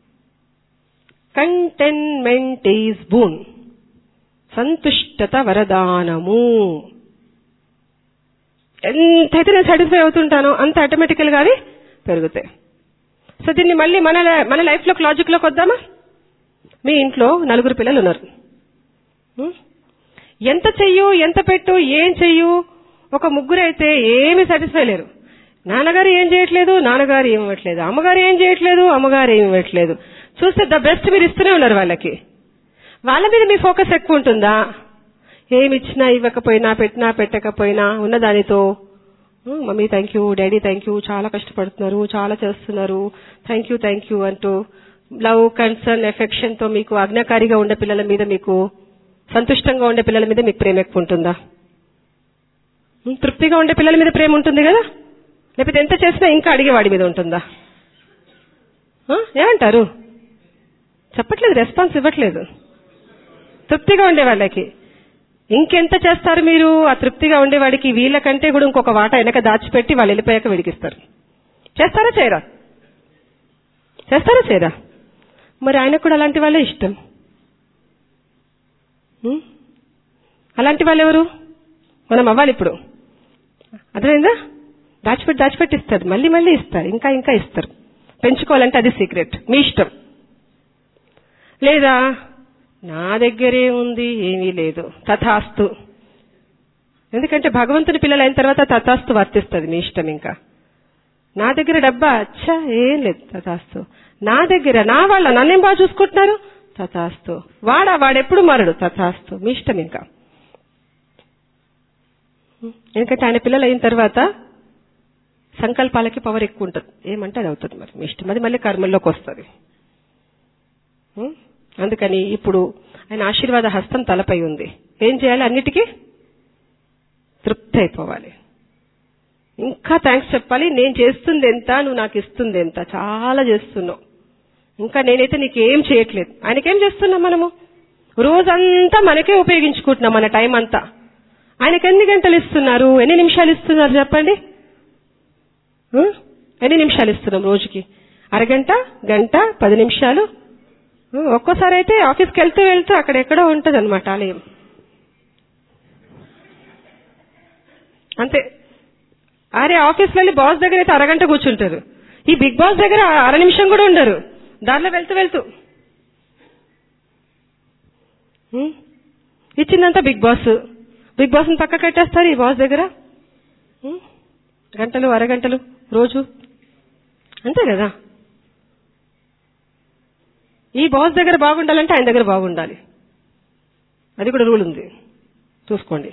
కంటెన్మెంట్ ఈజ్ బూన్ సంతుష్టత వరదానము ఎంతైతే నేను సాటిస్ఫై అవుతుంటానో అంత ఆటోమేటికల్ గా అవి పెరుగుతాయి సో దీన్ని మళ్ళీ మన మన లైఫ్ లో లాజిక్ లోకి వద్దామా మీ ఇంట్లో నలుగురు పిల్లలు ఉన్నారు ఉం? ఎంత చెయ్యు ఎంత పెట్టు ఏం చెయ్యు ఒక ముగ్గురు అయితే ఏమి సాటిస్ఫై లేరు నాన్నగారు ఏం చేయట్లేదు నాన్నగారు ఏమి ఇవ్వట్లేదు అమ్మగారు ఏం చేయట్లేదు అమ్మగారు ఏమి ఇవ్వట్లేదు చూస్తే ద బెస్ట్ మీరు ఇస్తూనే ఉన్నారు వాళ్ళకి వాళ్ళ మీద మీ ఫోకస్ ఎక్కువ ఉంటుందా ఏమి ఇచ్చినా ఇవ్వకపోయినా పెట్టినా పెట్టకపోయినా ఉన్నదానితో "ఉం, mummy thank you daddy thank you చాలా కష్టపడుతున్నారు చాలా చేస్తున్నారు థ్యాంక్ యూ థ్యాంక్ యూ అంటూ లవ్ కన్సర్న్ ఎఫెక్షన్ తో మీకు ఆజ్ఞాకారిగా ఉండే పిల్లల మీద మీకు సంతుష్టంగా ఉండే పిల్లల మీద మీకు ప్రేమ ఎక్కువ ఉంటుందా ఉం, తృప్తిగా ఉండే పిల్లల మీద ప్రేమ ఉంటుంది కదా లేకపోతే ఎంత చేసినా ఇంకా అడిగేవాడి మీద ఉంటుందా ఆ, ఏమంటారు చెప్పట్లేదు రెస్పాన్స్ ఇవ్వట్లేదు తృప్తిగా ఉండే వాళ్ళకి ఇంకెంత చేస్తారు మీరు ఆ తృప్తిగా ఉండేవాడికి వీళ్ళకంటే కూడా ఇంకొక వాట వెనక దాచిపెట్టి వాళ్ళు వెళ్ళిపోయాక విడిగిస్తారు చేస్తారా చేయరా చేస్తారా చేయరా మరి ఆయనకు కూడా అలాంటి వాళ్ళే ఇష్టం ఉం? అలాంటి వాళ్ళు ఎవరు మనం అవ్వాలి ఇప్పుడు అర్థమైందా దాచిపెట్టి దాచిపెట్టి ఇస్తారు మళ్ళీ మళ్ళీ ఇస్తారు ఇంకా ఇంకా ఇస్తారు పెంచుకోవాలంటే అది సీక్రెట్ మీ ఇష్టం లేదా నా దగ్గరే ఉంది ఏమీ లేదు తథాస్తు ఎందుకంటే భగవంతుని పిల్లలు అయిన తర్వాత తథాస్తు వర్తిస్తుంది మీ ఇష్టం ఇంకా నా దగ్గర డబ్బా అచ్చా ఏం లేదు తథాస్తు నా దగ్గర నా వాళ్ళ నన్నేం బాగా చూసుకుంటున్నారు తథాస్తు వాడా వాడెప్పుడు మారడు తథాస్తు మీ ఇష్టం ఇంకా ఎందుకంటే ఆయన పిల్లలు అయిన తర్వాత సంకల్పాలకి పవర్ ఎక్కువ ఉంటుంది ఏమంటే అది అవుతుంది మరి మీ ఇష్టం అది మళ్ళీ కర్మల్లోకి వస్తుంది ఉం? అందుకని ఇప్పుడు ఆయన ఆశీర్వాద హస్తం తలపై ఉంది ఏం చేయాలి అన్నిటికీ తృప్తి అయిపోవాలి ఇంకా థ్యాంక్స్ చెప్పాలి నేను చేస్తుంది ఎంత నువ్వు నాకు ఇస్తుంది ఎంత చాలా చేస్తున్నావు ఇంకా నేనైతే నీకేం చేయట్లేదు ఆయనకేం చేస్తున్నాం మనము రోజంతా మనకే ఉపయోగించుకుంటున్నాం మన టైం అంతా ఆయనకి ఎన్ని గంటలు ఇస్తున్నారు ఎన్ని నిమిషాలు ఇస్తున్నారు చెప్పండి ఆ? ఎన్ని నిమిషాలు ఇస్తున్నాం రోజుకి అరగంట గంట పది నిమిషాలు ఆ, ఒక్కోసారి అయితే ఆఫీస్కి వెళ్తూ వెళ్తూ అక్కడ ఎక్కడో ఉంటుంది అనమాట ఆలయం అంతే అరే ఆఫీస్లో వెళ్ళి బాస్ దగ్గర అయితే అరగంట కూర్చుంటారు ఈ బిగ్ బాస్ దగ్గర అర నిమిషం కూడా ఉండరు దారిలో వెళ్తూ వెళ్తూ ఉం? ఇచ్చిందంతా బిగ్ బాస్ బిగ్ బాస్ని పక్క కట్టేస్తారు ఈ బాస్ దగ్గర ఉం? గంటలు అరగంటలు రోజు అంతే కదా ఈ బాస్ దగ్గర బాగుండాలంటే ఆయన దగ్గర బాగుండాలి అది కూడా రూల్ ఉంది చూసుకోండి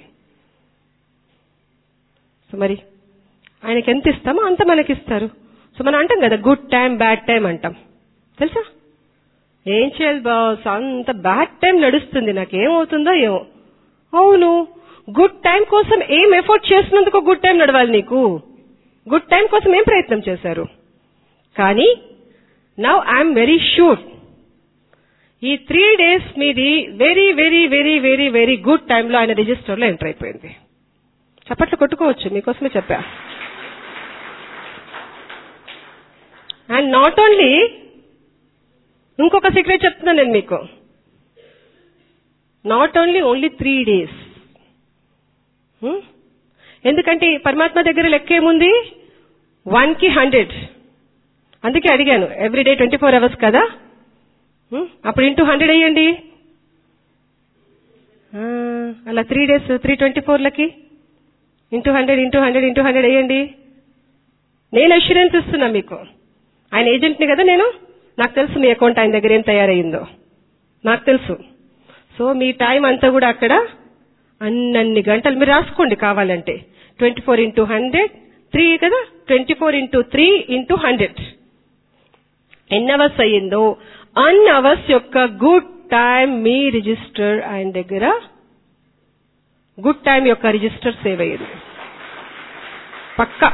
సో మరి ఆయనకి ఎంత ఇస్తామో అంత మనకి ఇస్తారు సో మనం అంటాం కదా గుడ్ టైం బ్యాడ్ టైం అంటాం తెలుసా ఏం చేయాలి బాస్ అంత బ్యాడ్ టైం నడుస్తుంది నాకేమవుతుందో ఏమో అవును గుడ్ టైం కోసం ఏం ఎఫర్ట్ చేసినందుకు గుడ్ టైం నడవాలి నీకు గుడ్ టైం కోసం ఏం ప్రయత్నం చేశారు కానీ నవ్ ఐఎమ్ వెరీ షూర్ ఈ త్రీ డేస్ మీది very very very very very good టైంలో ఆయన రిజిస్టర్లో ఎంటర్ అయిపోయింది చప్పట్లు కొట్టుకోవచ్చు మీకోసమే చెప్పా అండ్ నాట్ ఓన్లీ ఇంకొక సీక్రెట్ చెప్తున్నాను నేను మీకు not only only three days ఎందుకంటే పరమాత్మ దగ్గర లెక్క ఏముంది వన్ కి హండ్రెడ్ అందుకే అడిగాను every day twenty four hours కదా Hmm? అప్పుడు ఇంటూ హండ్రెడ్ వేయండి ఆ, అలా త్రీ డేస్ త్రీ ట్వంటీ ఫోర్లకి into hundred into hundred into hundred వేయండి నేను అష్యూరెన్స్ ఇస్తున్నా మీకు ఆయన ఏజెంట్ని కదా నేను నాకు తెలుసు మీ అకౌంట్ ఆయన దగ్గర ఏం తయారయ్యిందో నాకు తెలుసు సో మీ టైం అంతా కూడా అక్కడ అన్నన్ని గంటలు మీరు రాసుకోండి కావాలంటే twenty four into hundred three కదా twenty four into three into hundred ఎన్ని అవర్స్ అయ్యిందో అన్ అవర్స్ యొక్క గుడ్ టైం మీ రిజిస్టర్ ఆయన దగ్గర గుడ్ టైం యొక్క రిజిస్టర్ సేవ్ అయ్యింది పక్కా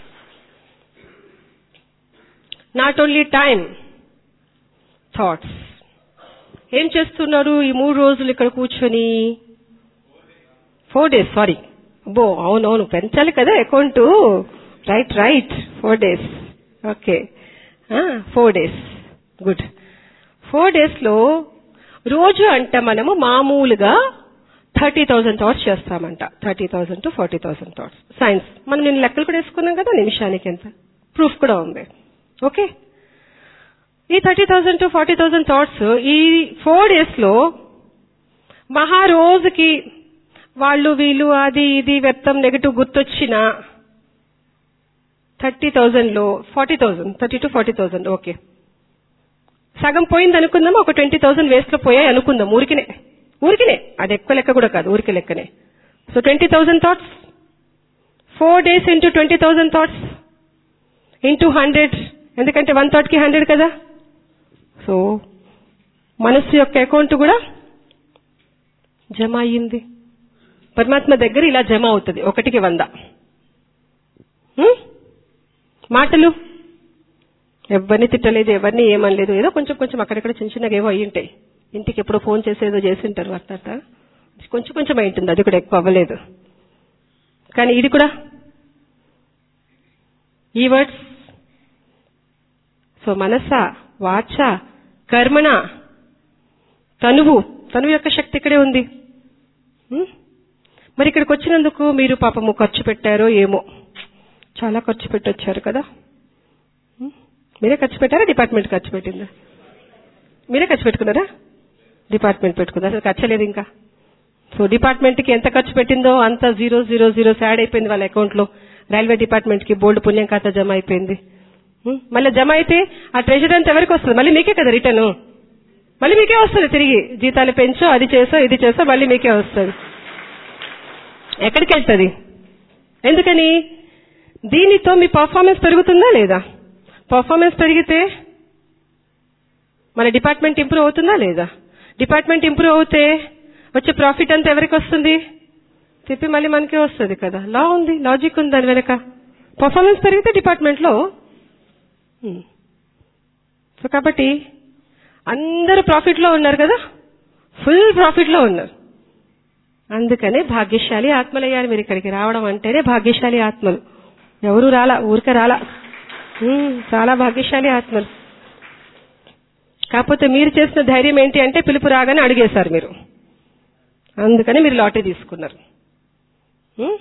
నాట్ ఓన్లీ టైం థాట్స్ ఏం చేస్తున్నారు ఈ మూడు రోజులు ఇక్కడ కూర్చొని ఫోర్ డేస్ సారీ అబ్బో అవునవును పెంచాలి కదా account right right four days okay four days good four days లో రోజు అంట మనము మామూలుగా థర్టీ థౌసండ్ థాట్స్ చేస్తామంట thirty thousand to forty thousand thoughts science మనం నేను లెక్కలు కూడా వేసుకున్నాం కదా నిమిషానికి ఎంత ప్రూఫ్ కూడా ఉంది ఓకే ఈ thirty thousand to forty thousand thoughts ఈ ఫోర్ డేస్ లో మహా రోజుకి వాళ్ళు వీళ్ళు అది ఇది వ్యర్థం నెగటివ్ గుర్తొచ్చిన థర్టీ థౌజండ్ లో forty thousand thirty to forty thousand okay సగం పోయింది అనుకుందాం ఒక ట్వంటీ థౌసండ్ వేస్ట్ లో పోయాయి అనుకుందాం ఊరికినే ఊరికినే అది ఎక్కువ లెక్క కూడా కాదు ఊరికి లెక్కనే so twenty thousand thoughts four days into twenty thousand thoughts into hundred ఎందుకంటే వన్ థాట్ కి హండ్రెడ్ కదా సో మనస్సు యొక్క అకౌంట్ కూడా జమ అయ్యింది పరమాత్మ దగ్గర ఇలా జమ అవుతుంది ఒకటికి వంద హ్మ్? మాటలు ఎవరిని తిట్టలేదు ఎవరిని ఏమనలేదు ఏదో కొంచెం కొంచెం అక్కడక్కడ చిన్న చిన్నగా ఏవో అయ్యి ఉంటాయి ఇంటికి ఎప్పుడో ఫోన్ చేసి ఏదో చేసింటారు అట్ట కొంచెం కొంచెం అయి ఉంటుంది అది కూడా ఎక్కువ అవ్వలేదు కానీ ఇది కూడా ఈ వర్డ్స్ సో మనస వాచ కర్మణ తనువు తనువు యొక్క శక్తి ఇక్కడే ఉంది ఉం? మరి ఇక్కడికి వచ్చినందుకు మీరు పాపము ఖర్చు పెట్టారో ఏమో చాలా ఖర్చు పెట్టొచ్చారు కదా ఉం? మీరే ఖర్చు పెట్టారా డిపార్ట్మెంట్ ఖర్చు పెట్టిందా మీరే ఖర్చు పెట్టుకున్నారా డిపార్ట్మెంట్ పెట్టుకుందా అసలు ఖర్చు లేదు ఇంకా సో డిపార్ట్మెంట్ కి ఎంత ఖర్చు పెట్టిందో అంత జీరో జీరో జీరో యాడ్ అయిపోయింది వాళ్ళ అకౌంట్ లో రైల్వే డిపార్ట్మెంట్ కి బోల్డ్ పుణ్యం ఖాతా జమ అయిపోయింది ఉం? మళ్ళీ జమ అయితే ఆ ట్రెజర్ అంతా ఎవరికి వస్తుంది మళ్ళీ మీకే కదా రిటర్న్ మళ్ళీ మీకే వస్తుంది తిరిగి జీతాలు పెంచో అది చేసో ఇది చేసో మళ్ళీ మీకే వస్తుంది ఎక్కడికి వెళ్తుంది ఎందుకని దీనితో మీ పర్ఫార్మెన్స్ పెరుగుతుందా లేదా పర్ఫార్మెన్స్ పెరిగితే మన డిపార్ట్మెంట్ ఇంప్రూవ్ అవుతుందా లేదా డిపార్ట్మెంట్ ఇంప్రూవ్ అవుతే వచ్చే ప్రాఫిట్ అంతా ఎవరికి వస్తుంది చెప్పి మళ్ళీ మనకే వస్తుంది కదా లా ఉంది లాజిక్ ఉంది దాని వెనక పర్ఫార్మెన్స్ పెరిగితే డిపార్ట్మెంట్లో సో కాబట్టి అందరూ ప్రాఫిట్ లో ఉన్నారు కదా ఫుల్ ప్రాఫిట్ లో ఉన్నారు అందుకనే భాగ్యశాలి ఆత్మలయ్యారు మీరు ఇక్కడికి రావడం అంటేనే భాగ్యశాలి ఆత్మలు ఎవరు రాలా ఊరికే రాలా ఉమ్, చాలా భాగ్యశాలి ఆత్మలు కాకపోతే మీరు చేసిన ధైర్యం ఏంటి అంటే పిలుపు రాగానే అడిగేశారు మీరు అందుకని మీరు లాటరీ తీసుకున్నారు ఉమ్?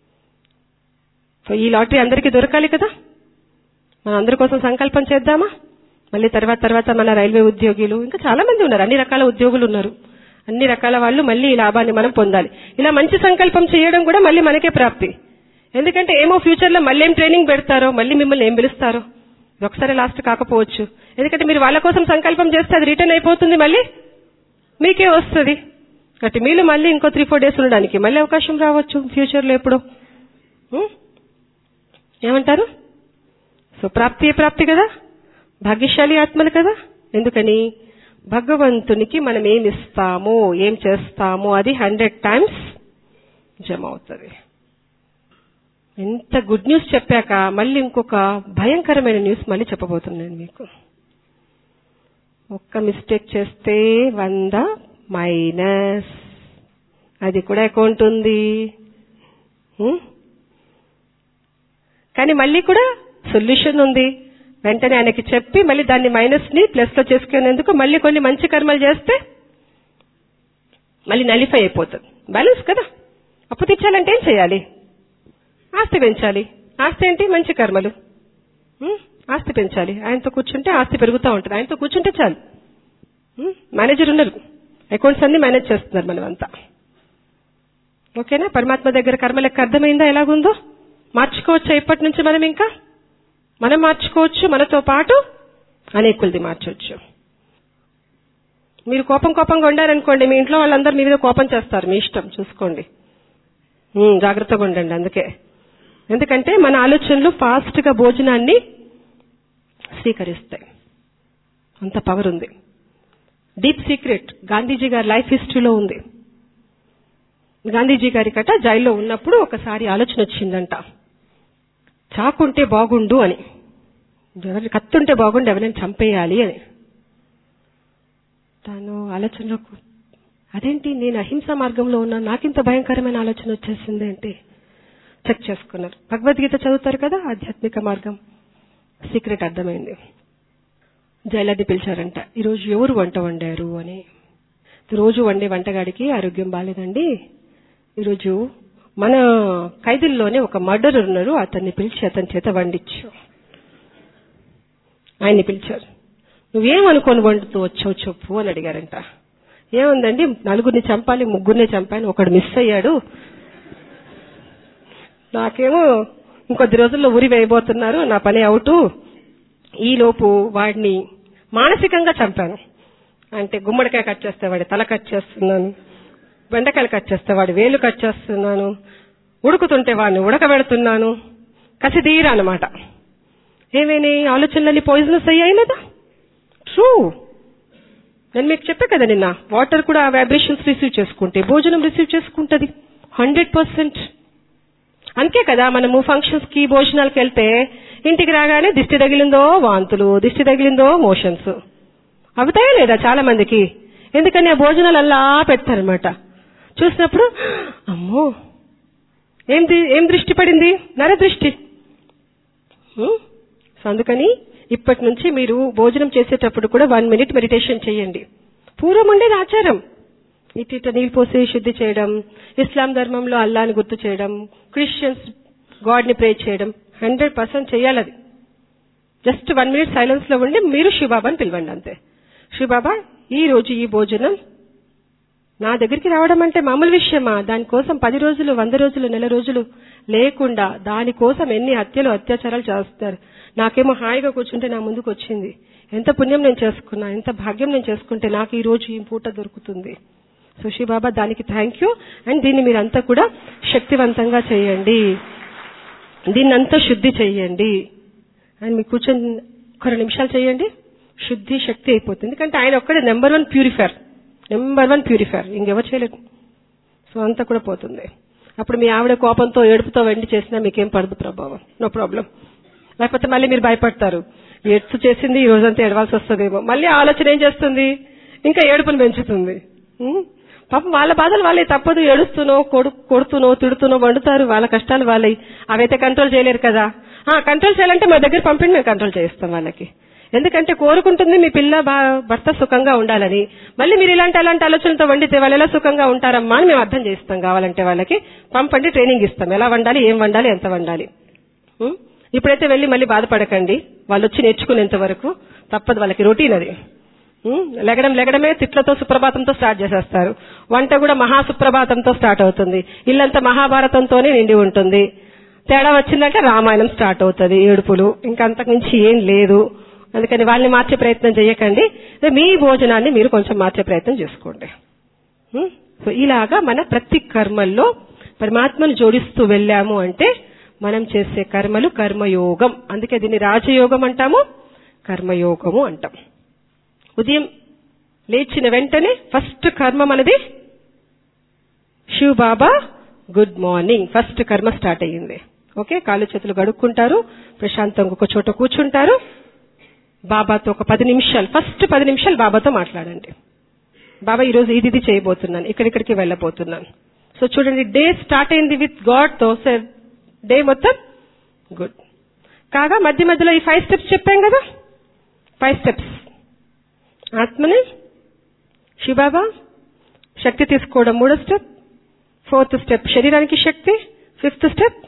సో ఈ లాటరీ అందరికీ దొరకాలి కదా మన అందరి కోసం సంకల్పం చేద్దామా మళ్ళీ తర్వాత తర్వాత మన రైల్వే ఉద్యోగులు ఇంకా చాలా మంది ఉన్నారు అన్ని రకాల ఉద్యోగులు ఉన్నారు అన్ని రకాల వాళ్ళు మళ్ళీ ఈ లాభాన్ని మనం పొందాలి ఇలా మంచి సంకల్పం చేయడం కూడా మళ్ళీ మనకే ప్రాప్తి ఎందుకంటే ఏమో ఫ్యూచర్ లో మళ్ళీ ఏం ట్రైనింగ్ పెడతారో మళ్ళీ మిమ్మల్ని ఏం పిలుస్తారో ఇది ఒకసారి లాస్ట్ కాకపోవచ్చు ఎందుకంటే మీరు వాళ్ళ కోసం సంకల్పం చేస్తే అది రిటర్న్ అయిపోతుంది మళ్ళీ మీకే వస్తుంది కాబట్టి మీరు మళ్ళీ ఇంకో త్రీ ఫోర్ డేస్ ఉండడానికి మళ్ళీ అవకాశం రావచ్చు ఫ్యూచర్ లో ఎప్పుడో ఉం? ఏమంటారు సో ప్రాప్తి ఏ ప్రాప్తి కదా భాగ్యశాలి ఆత్మలు కదా ఎందుకని భగవంతునికి మనం ఏం ఇస్తాము ఏం చేస్తాము అది హండ్రెడ్ టైమ్స్ జమ అవుతుంది ఎంత గుడ్ న్యూస్ చెప్పాక మళ్ళీ ఇంకొక భయంకరమైన న్యూస్ మళ్ళీ చెప్పబోతున్నాను మీకు ఒక్క మిస్టేక్ చేస్తే వంద మైనస్ అది కూడా అకౌంట్ ఉంది ఉం? కానీ మళ్ళీ కూడా సొల్యూషన్ ఉంది వెంటనే ఆయనకి చెప్పి మళ్ళీ దాన్ని మైనస్ ని ప్లస్ లో చేసుకునేందుకు మళ్ళీ కొన్ని మంచి కర్మలు చేస్తే మళ్ళీ నలిఫై అయిపోతుంది బ్యాలెన్స్ కదా అప్పు తెచ్చాలంటే ఏం చేయాలి ఆస్తి పెంచాలి ఆస్తి ఏంటి మంచి కర్మలు ఉం? ఆస్తి పెంచాలి ఆయనతో కూర్చుంటే ఆస్తి పెరుగుతూ ఉంటుంది ఆయనతో కూర్చుంటే చాలు ఉం? మేనేజర్ ఉన్నారు అకౌంట్స్ అన్ని మేనేజ్ చేస్తున్నారు మనమంతా ఓకేనా పరమాత్మ దగ్గర కర్మ లెక్క అర్థమైందా ఎలాగుందో మార్చుకోవచ్చా ఇప్పటి నుంచి మనం ఇంకా మనం మార్చుకోవచ్చు మనతో పాటు అనేకులది మార్చవచ్చు మీరు కోపం కోపంగా ఉండారనుకోండి మీ ఇంట్లో వాళ్ళందరూ మీ మీద కోపం చేస్తారు మీ ఇష్టం చూసుకోండి ఉమ్, జాగ్రత్తగా ఉండండి అందుకే ఎందుకంటే మన ఆలోచనలు ఫాస్ట్ గా భోజనాన్ని స్వీకరిస్తాయి అంత పవర్ ఉంది డీప్ సీక్రెట్ గాంధీజీ గారి లైఫ్ హిస్టరీలో ఉంది గాంధీజీ గారి కట జైల్లో ఉన్నప్పుడు ఒకసారి ఆలోచన వచ్చిందంట చాకుంటే బాగుండు అని ఎవరి కత్తుంటే బాగుండు ఎవరైనా చంపేయాలి అని తాను ఆలోచనలోకి అదేంటి నేను అహింస మార్గంలో ఉన్నాను నాకింత భయంకరమైన ఆలోచన వచ్చేసింది ఏంటి చెక్ చేసుకున్నారు భగవద్గీత చదువుతారు కదా ఆధ్యాత్మిక మార్గం సీక్రెట్ అర్థమైంది జైలర్ని పిలిచారంట ఈరోజు ఎవరు వంట వండారు అని రోజు వండే వంటగాడికి ఆరోగ్యం బాలేదండి ఈరోజు మన ఖైదీల్లోనే ఒక మర్డర్ ఉన్నారు అతన్ని పిలిచి అతని చేత వండించు ఆయన్ని పిలిచారు నువ్వేమనుకొని వండుతూ వచ్చావు చెప్పు అని అడిగారంట ఏముందండి నలుగురిని చంపాలి ముగ్గురిని చంపాలి ఒకడు మిస్ అయ్యాడు నాకేమో ఇంకొద్ది రోజుల్లో ఉరి వేయబోతున్నారు నా పని అవుటు ఈలోపు వాడిని మానసికంగా చంపాను అంటే గుమ్మడికాయ కట్ చేస్తే వాడి తల కట్ చేస్తున్నాను బెండకాయలు కట్ చేస్తే వాడి వేలు కట్ చేస్తున్నాను ఉడుకుతుంటే వాడిని ఉడకబెడుతున్నాను కసి తీరా అనమాట ఏమేని ఆలోచనలన్నీ పాయిజనస్ అయ్యాయి లేదా ట్రూ నేను మీకు చెప్పా కదా నిన్న వాటర్ కూడా వైబ్రేషన్స్ రిసీవ్ చేసుకుంటే భోజనం రిసీవ్ చేసుకుంటది హండ్రెడ్ పర్సెంట్ అంతే కదా మనము ఫంక్షన్స్ కి భోజనాలకు వెళ్తే ఇంటికి రాగానే దిష్టి తగిలిందో వాంతులు దిష్టి తగిలిందో మోషన్స్ అవుతాయా లేదా చాలా మందికి ఎందుకని ఆ భోజనాలు అలా పెడతారనమాట చూసినప్పుడు అమ్మో ఏం ది- ఏం దృష్టి పడింది నరదృష్టి హ్మ్? సో అందుకని ఇప్పటి నుంచి మీరు భోజనం చేసేటప్పుడు కూడా వన్ మినిట్ మెడిటేషన్ చేయండి పూర్వం ఉండేది ఆచారం ఇటు ఇటు నీళ్ళు పోసి శుద్ధి చేయడం ఇస్లాం ధర్మంలో అల్లాని గుర్తు చేయడం క్రిస్టియన్స్ గాడ్ ని ప్రే చేయడం హండ్రెడ్ పర్సెంట్ చేయాలి అది జస్ట్ వన్ మినిట్ సైలెన్స్ లో ఉండి మీరు శివబాబాని పిలవండి అంతే శివబాబా ఈ రోజు ఈ భోజనం నా దగ్గరికి రావడం అంటే మామూలు విషయమా దానికోసం పది రోజులు వంద రోజులు నెల రోజులు లేకుండా దానికోసం ఎన్ని హత్యలు అత్యాచారాలు చేస్తారు నాకేమో హాయిగా కూర్చుంటే నా ముందుకు వచ్చింది ఎంత పుణ్యం నేను చేసుకున్నా ఎంత భాగ్యం నేను చేసుకుంటే నాకు ఈ రోజు ఈ పూట దొరుకుతుంది సో శివబాబా దానికి థ్యాంక్ యూ అండ్ దీన్ని మీరంతా కూడా శక్తివంతంగా చేయండి దీన్ని అంతా శుద్ధి చేయండి అండ్ మీకు కూర్చొని ఒక రెండు నిమిషాలు చేయండి శుద్ధి శక్తి అయిపోతుంది ఎందుకంటే ఆయన ఒక్కడే number one purifier number one purifier ఇంకెవరు చేయలేదు సో అంతా కూడా పోతుంది అప్పుడు మీ ఆవిడ కోపంతో ఏడుపుతో వెండి చేసినా మీకేం పడదు ప్రభావం నో ప్రాబ్లం లేకపోతే మళ్ళీ మీరు భయపడతారు ఎత్తు చేసింది ఈ రోజంతా ఏడవాల్సి వస్తుందేమో మళ్ళీ ఆలోచన ఏం చేస్తుంది ఇంకా ఏడుపును పెంచుతుంది ఉం? పాపం వాళ్ళ బాధలు వాళ్ళే తప్పదు ఏడుస్తూనో కొడు కొడుతూనో తిడుతూనో వండుతారు వాళ్ళ కష్టాలు వాళ్ళవి అవైతే కంట్రోల్ చేయలేరు కదా ఆ కంట్రోల్ చేయాలంటే మా దగ్గర పంపిండి మేము కంట్రోల్ చేయిస్తాం వాళ్ళకి ఎందుకంటే కోరుకుంటుంది మీ పిల్ల బా- భర్త సుఖంగా ఉండాలని మళ్ళీ మీరు ఇలాంటి అలాంటి ఆలోచనలతో వండితే వాళ్ళు ఎలా సుఖంగా ఉంటారమ్మా అని మేము అర్థం చేస్తాం కావాలంటే వాళ్ళకి పంపండి ట్రైనింగ్ ఇస్తాం ఎలా వండాలి ఏం వండాలి ఎంత వండాలి ఉం? ఇప్పుడైతే వెళ్ళి మళ్ళీ బాధపడకండి వాళ్ళు వచ్చి నేర్చుకునేంత వరకు తప్పదు వాళ్ళకి రొటీన్ అది ఉం? లెగడం లెగడమే తిట్లతో సుప్రభాతంతో స్టార్ట్ చేసేస్తారు వంట కూడా మహాసుప్రభాతంతో స్టార్ట్ అవుతుంది ఇల్లంతా మహాభారతంతోనే నిండి ఉంటుంది తేడా వచ్చిందంటే రామాయణం స్టార్ట్ అవుతుంది ఏడుపులు ఇంకా అంతకుమించి ఏం లేదు అందుకని వాళ్ళని మార్చే ప్రయత్నం చేయకండి మీ భోజనాన్ని మీరు కొంచెం మార్చే ప్రయత్నం చేసుకోండి ఉం? సో ఇలాగా మన ప్రతి కర్మల్లో పరమాత్మను జోడిస్తూ వెళ్ళాము అంటే మనం చేసే కర్మలు కర్మయోగం అందుకే దీన్ని రాజయోగం అంటాము కర్మయోగము అంటాం ఉదయం లేచిన వెంటనే ఫస్ట్ కర్మ మనది Shiv Baba good morning first కర్మ స్టార్ట్ అయ్యింది ఓకే కాళ్ళు చేతులు గడుక్కుంటారు ప్రశాంతంగా ఒక చోట కూర్చుంటారు బాబాతో ఒక పది నిమిషాలు ఫస్ట్ పది నిమిషాలు బాబాతో మాట్లాడండి బాబా ఈరోజు ఇది ఇది చేయబోతున్నాను ఇక్కడిక్కడికి వెళ్ళబోతున్నాను సో చూడండి డే స్టార్ట్ అయింది విత్ గాడ్ తో డే మొత్తం గుడ్ కాగా మధ్య మధ్యలో ఈ ఫైవ్ స్టెప్స్ చెప్పాం కదా ఫైవ్ స్టెప్స్ ఆత్మని శిబాబా శక్తి తీసుకోవడం మూడో స్టెప్ ఫోర్త్ స్టెప్ శరీరానికి శక్తి ఫిఫ్త్ స్టెప్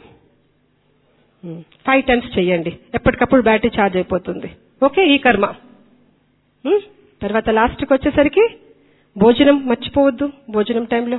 ఫైవ్ టైమ్స్ చేయండి ఎప్పటికప్పుడు బ్యాటరీ ఛార్జ్ అయిపోతుంది ఓకే ఈ కర్మ Hmm? తర్వాత లాస్ట్కి వచ్చేసరికి భోజనం మర్చిపోవద్దు భోజనం టైంలో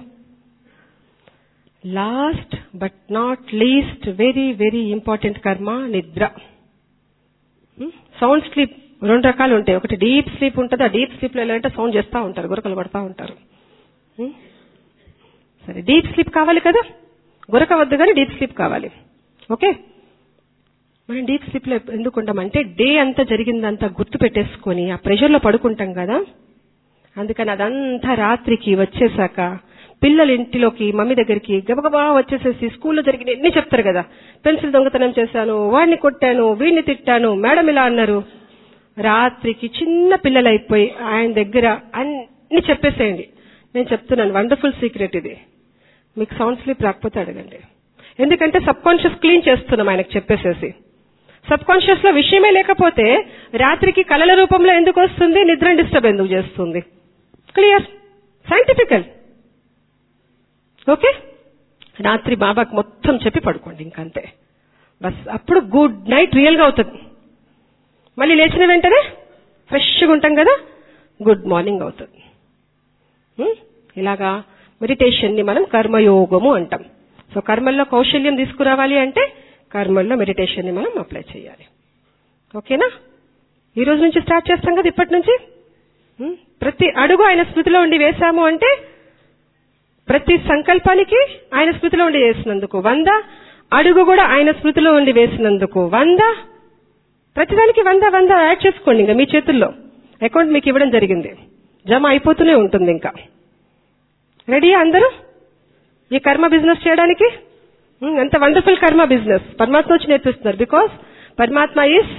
last but not least very very important కర్మ నిద్ర సౌండ్ స్లీప్ రెండు రకాలు ఉంటాయి ఒకటి డీప్ స్లీప్ ఉంటుంది ఆ డీప్ స్లీప్ లో ఎలా అంటే సౌండ్ చేస్తూ ఉంటారు గురకలు పడతా ఉంటారు Hmm? సరే డీప్ స్లీప్ కావాలి కదా గురక వద్దు కానీ డీప్ స్లీప్ కావాలి ఓకే మనం డీప్ స్లీప్ లో ఎందుకు ఉంటామంటే డే అంతా జరిగిందంతా గుర్తు పెట్టేసుకొని ఆ ప్రెషర్ లో పడుకుంటాం కదా అందుకని అదంతా రాత్రికి వచ్చేసాక పిల్లలు ఇంటిలోకి మమ్మీ దగ్గరికి గబగబా వచ్చేసేసి స్కూల్లో జరిగిన ఎన్ని చెప్తారు కదా పెన్సిల్ దొంగతనం చేశాను వాడిని కొట్టాను వీడిని తిట్టాను మేడం ఇలా అన్నారు రాత్రికి చిన్న పిల్లలు అయిపోయి ఆయన దగ్గర అన్ని చెప్పేసేయండి నేను చెప్తున్నాను వండర్ఫుల్ సీక్రెట్ ఇది మీకు సౌండ్ స్లీప్ రాకపోతే అడగండి ఎందుకంటే సబ్ కాన్షియస్ క్లీన్ చేస్తున్నాం ఆయనకు చెప్పేసేసి సబ్ కాన్షియస్ లో విషయమే లేకపోతే రాత్రికి కలల రూపంలో ఎందుకు వస్తుంది నిద్ర డిస్టర్బ్ ఎందుకు చేస్తుంది క్లియర్ సైంటిఫికల్ ఓకే రాత్రి బాబాకు మొత్తం చెప్పి పడుకోండి ఇంకంతే బస్ అప్పుడు గుడ్ నైట్ రియల్ గా అవుతుంది మళ్ళీ లేచిన వెంటనే ఫ్రెష్గా ఉంటాం కదా గుడ్ మార్నింగ్ అవుతుంది హ్మ్? ఇలాగా మెడిటేషన్ ని మనం కర్మయోగము అంటాం సో కర్మల్లో కౌశల్యం తీసుకురావాలి అంటే కర్మల్లో మెడిటేషన్ ని మనం అప్లై చేయాలి ఓకేనా ఈ రోజు నుంచి స్టార్ట్ చేస్తాం కదా ఇప్పటి నుంచి హ్మ్? ప్రతి అడుగు ఆయన స్మృతిలో ఉండి వేశాము అంటే ప్రతి సంకల్పానికి ఆయన స్మృతిలో ఉండి వేసినందుకు వంద అడుగు కూడా ఆయన స్మృతిలో ఉండి వేసినందుకు వంద ప్రతిదానికి వంద వంద యాడ్ చేసుకోండి ఇంకా మీ చేతుల్లో అకౌంట్ మీకు ఇవ్వడం జరిగింది జమ అయిపోతూనే ఉంటుంది ఇంకా రెడీయా అందరూ ఈ కర్మ బిజినెస్ చేయడానికి ఉమ్, ఎంత వండర్ఫుల్ కర్మ బిజినెస్ పరమాత్మ వచ్చి నేర్పిస్తున్నారు బికాస్ పరమాత్మ ఈస్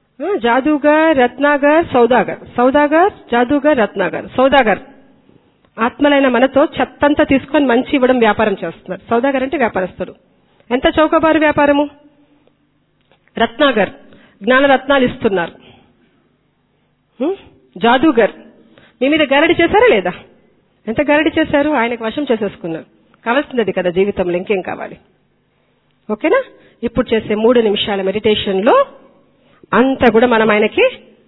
జాదూగర్ రత్నాగర్ సౌదాగర్ సౌదాగర్ జాదూగర్ రత్నాగర్ సౌదాగర్ ఆత్మలైన మనతో చెత్తంతా తీసుకొని మంచి ఇవ్వడం వ్యాపారం చేస్తున్నారు సౌదాగర్ అంటే వ్యాపారస్తుడు ఎంత చౌకబారు వ్యాపారము రత్నాగర్ జ్ఞాన రత్నాలు ఇస్తున్నారు హ్మ్? జాదూగర్ మీ మీద గరడి చేశారా లేదా ఎంత గరడి చేశారు ఆయనకు వశం చేసేసుకున్నారు కావాల్సింది కదా జీవితంలో ఇంకేం కావాలి ఓకేనా ఇప్పుడు చేసే మూడు నిమిషాల మెడిటేషన్ లో అంతా కూడా మనం ఆయనకి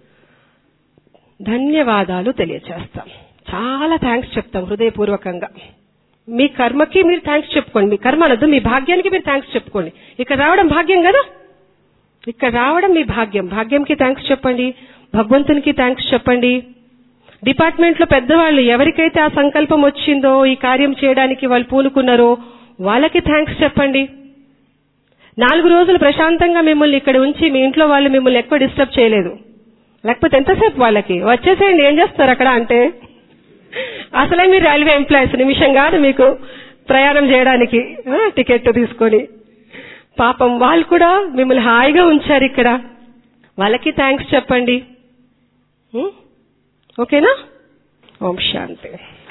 ధన్యవాదాలు తెలియచేస్తాం చాలా థ్యాంక్స్ చెప్తాం హృదయపూర్వకంగా మీ కర్మకి మీరు థ్యాంక్స్ చెప్పుకోండి మీ కర్మ అనొద్దు మీ భాగ్యానికి మీరు థ్యాంక్స్ చెప్పుకోండి ఇక్కడ రావడం భాగ్యం కదా ఇక్కడ రావడం మీ భాగ్యం భాగ్యంకి థ్యాంక్స్ చెప్పండి భగవంతునికి థ్యాంక్స్ చెప్పండి డిపార్ట్మెంట్ లో పెద్దవాళ్ళు ఎవరికైతే ఆ సంకల్పం వచ్చిందో ఈ కార్యం చేయడానికి వాళ్ళు పూనుకున్నారో వాళ్ళకి థ్యాంక్స్ చెప్పండి నాలుగు రోజులు ప్రశాంతంగా మిమ్మల్ని ఇక్కడ ఉంచి మీ ఇంట్లో వాళ్ళు మిమ్మల్ని ఎక్కువ డిస్టర్బ్ చేయలేదు లేకపోతే ఎంతసేపు వాళ్ళకి వచ్చేసేయండి ఏం చేస్తారు అక్కడ అంటే అసలే మీరు రైల్వే ఎంప్లాయీస్ నిమిషం కాదు మీకు ప్రయాణం చేయడానికి ఆ, టికెట్ తీసుకొని పాపం వాళ్ళు కూడా మిమ్మల్ని హాయిగా ఉంచారు ఇక్కడ వాళ్ళకి థ్యాంక్స్ చెప్పండి ఉం? ఓకేనా ఓం శాంతి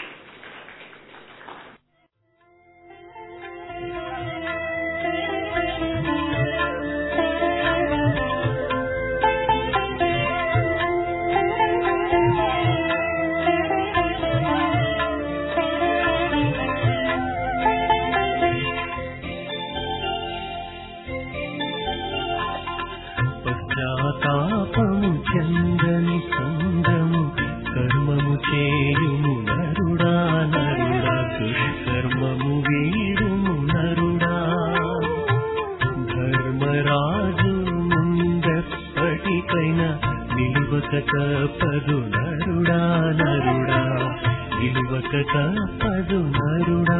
పశ్చాత్తాపము చందని సంగము కర్మము చేయుము నరుడా నరుడా దుష్కర్మము వీడుము నరుడా ధర్మరాజు ముందప్పటికైన నిలువక తప్పదు నరుడా నరుడా నిలువక తప్పదు నరుడా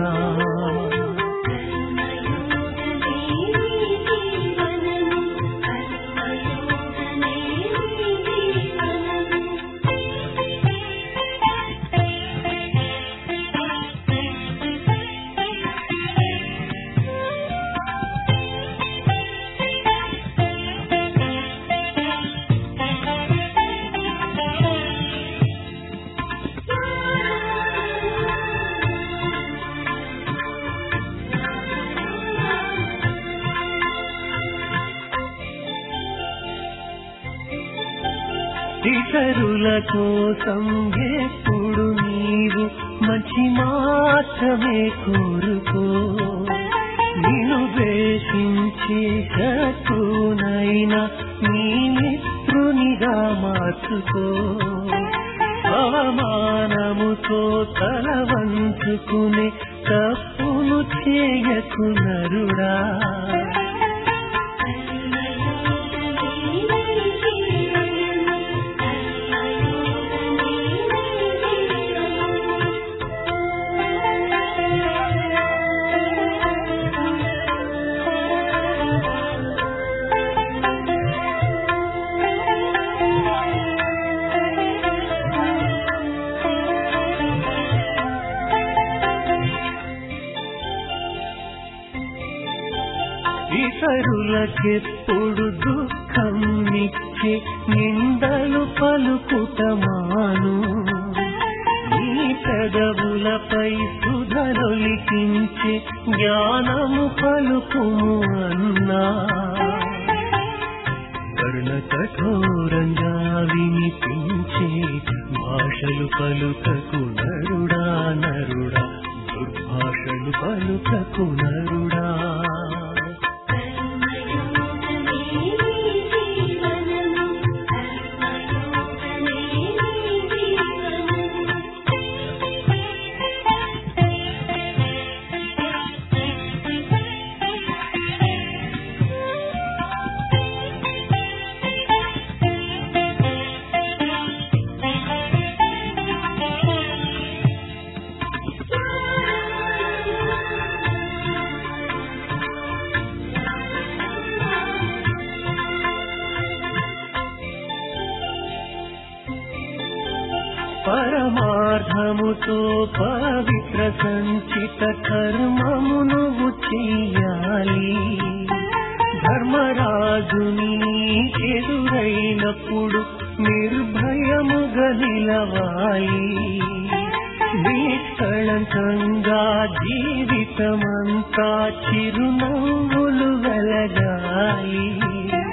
ఇతరుల కోసం ఎప్పుడు నీవు మంచి మాత్రమే కోరుకో నిన్ను ద్వేషించే శత్రునైనా నీ మిత్రునిగా మార్చుకో అవమానముతో తల వంచుకునే తప్పును చేయకు నరుడా ఇతరులకెప్పుడు దుఃఖం నిచ్చే నిందలు పలుకుట మాను నీ పెదవులపై సుధరొలికించే జ్ఞానము పలుకుము అన్నా కర్ణ కఠోరంగా వినిపించే భాషలు పలుకకు నరుడా నరుడా దుర్భాషలు పలుకకు నరుడా పరమార్థముతో పవిత్ర సంచిత కర్మము నువ్వు చెయ్యాలి ధర్మరాజుని ఎదురైనప్పుడు నిర్భయముగా నిలవాలి నీ నిష్కళంకంగా జీవితమంతా చిరునవ్వులు వెలగాలి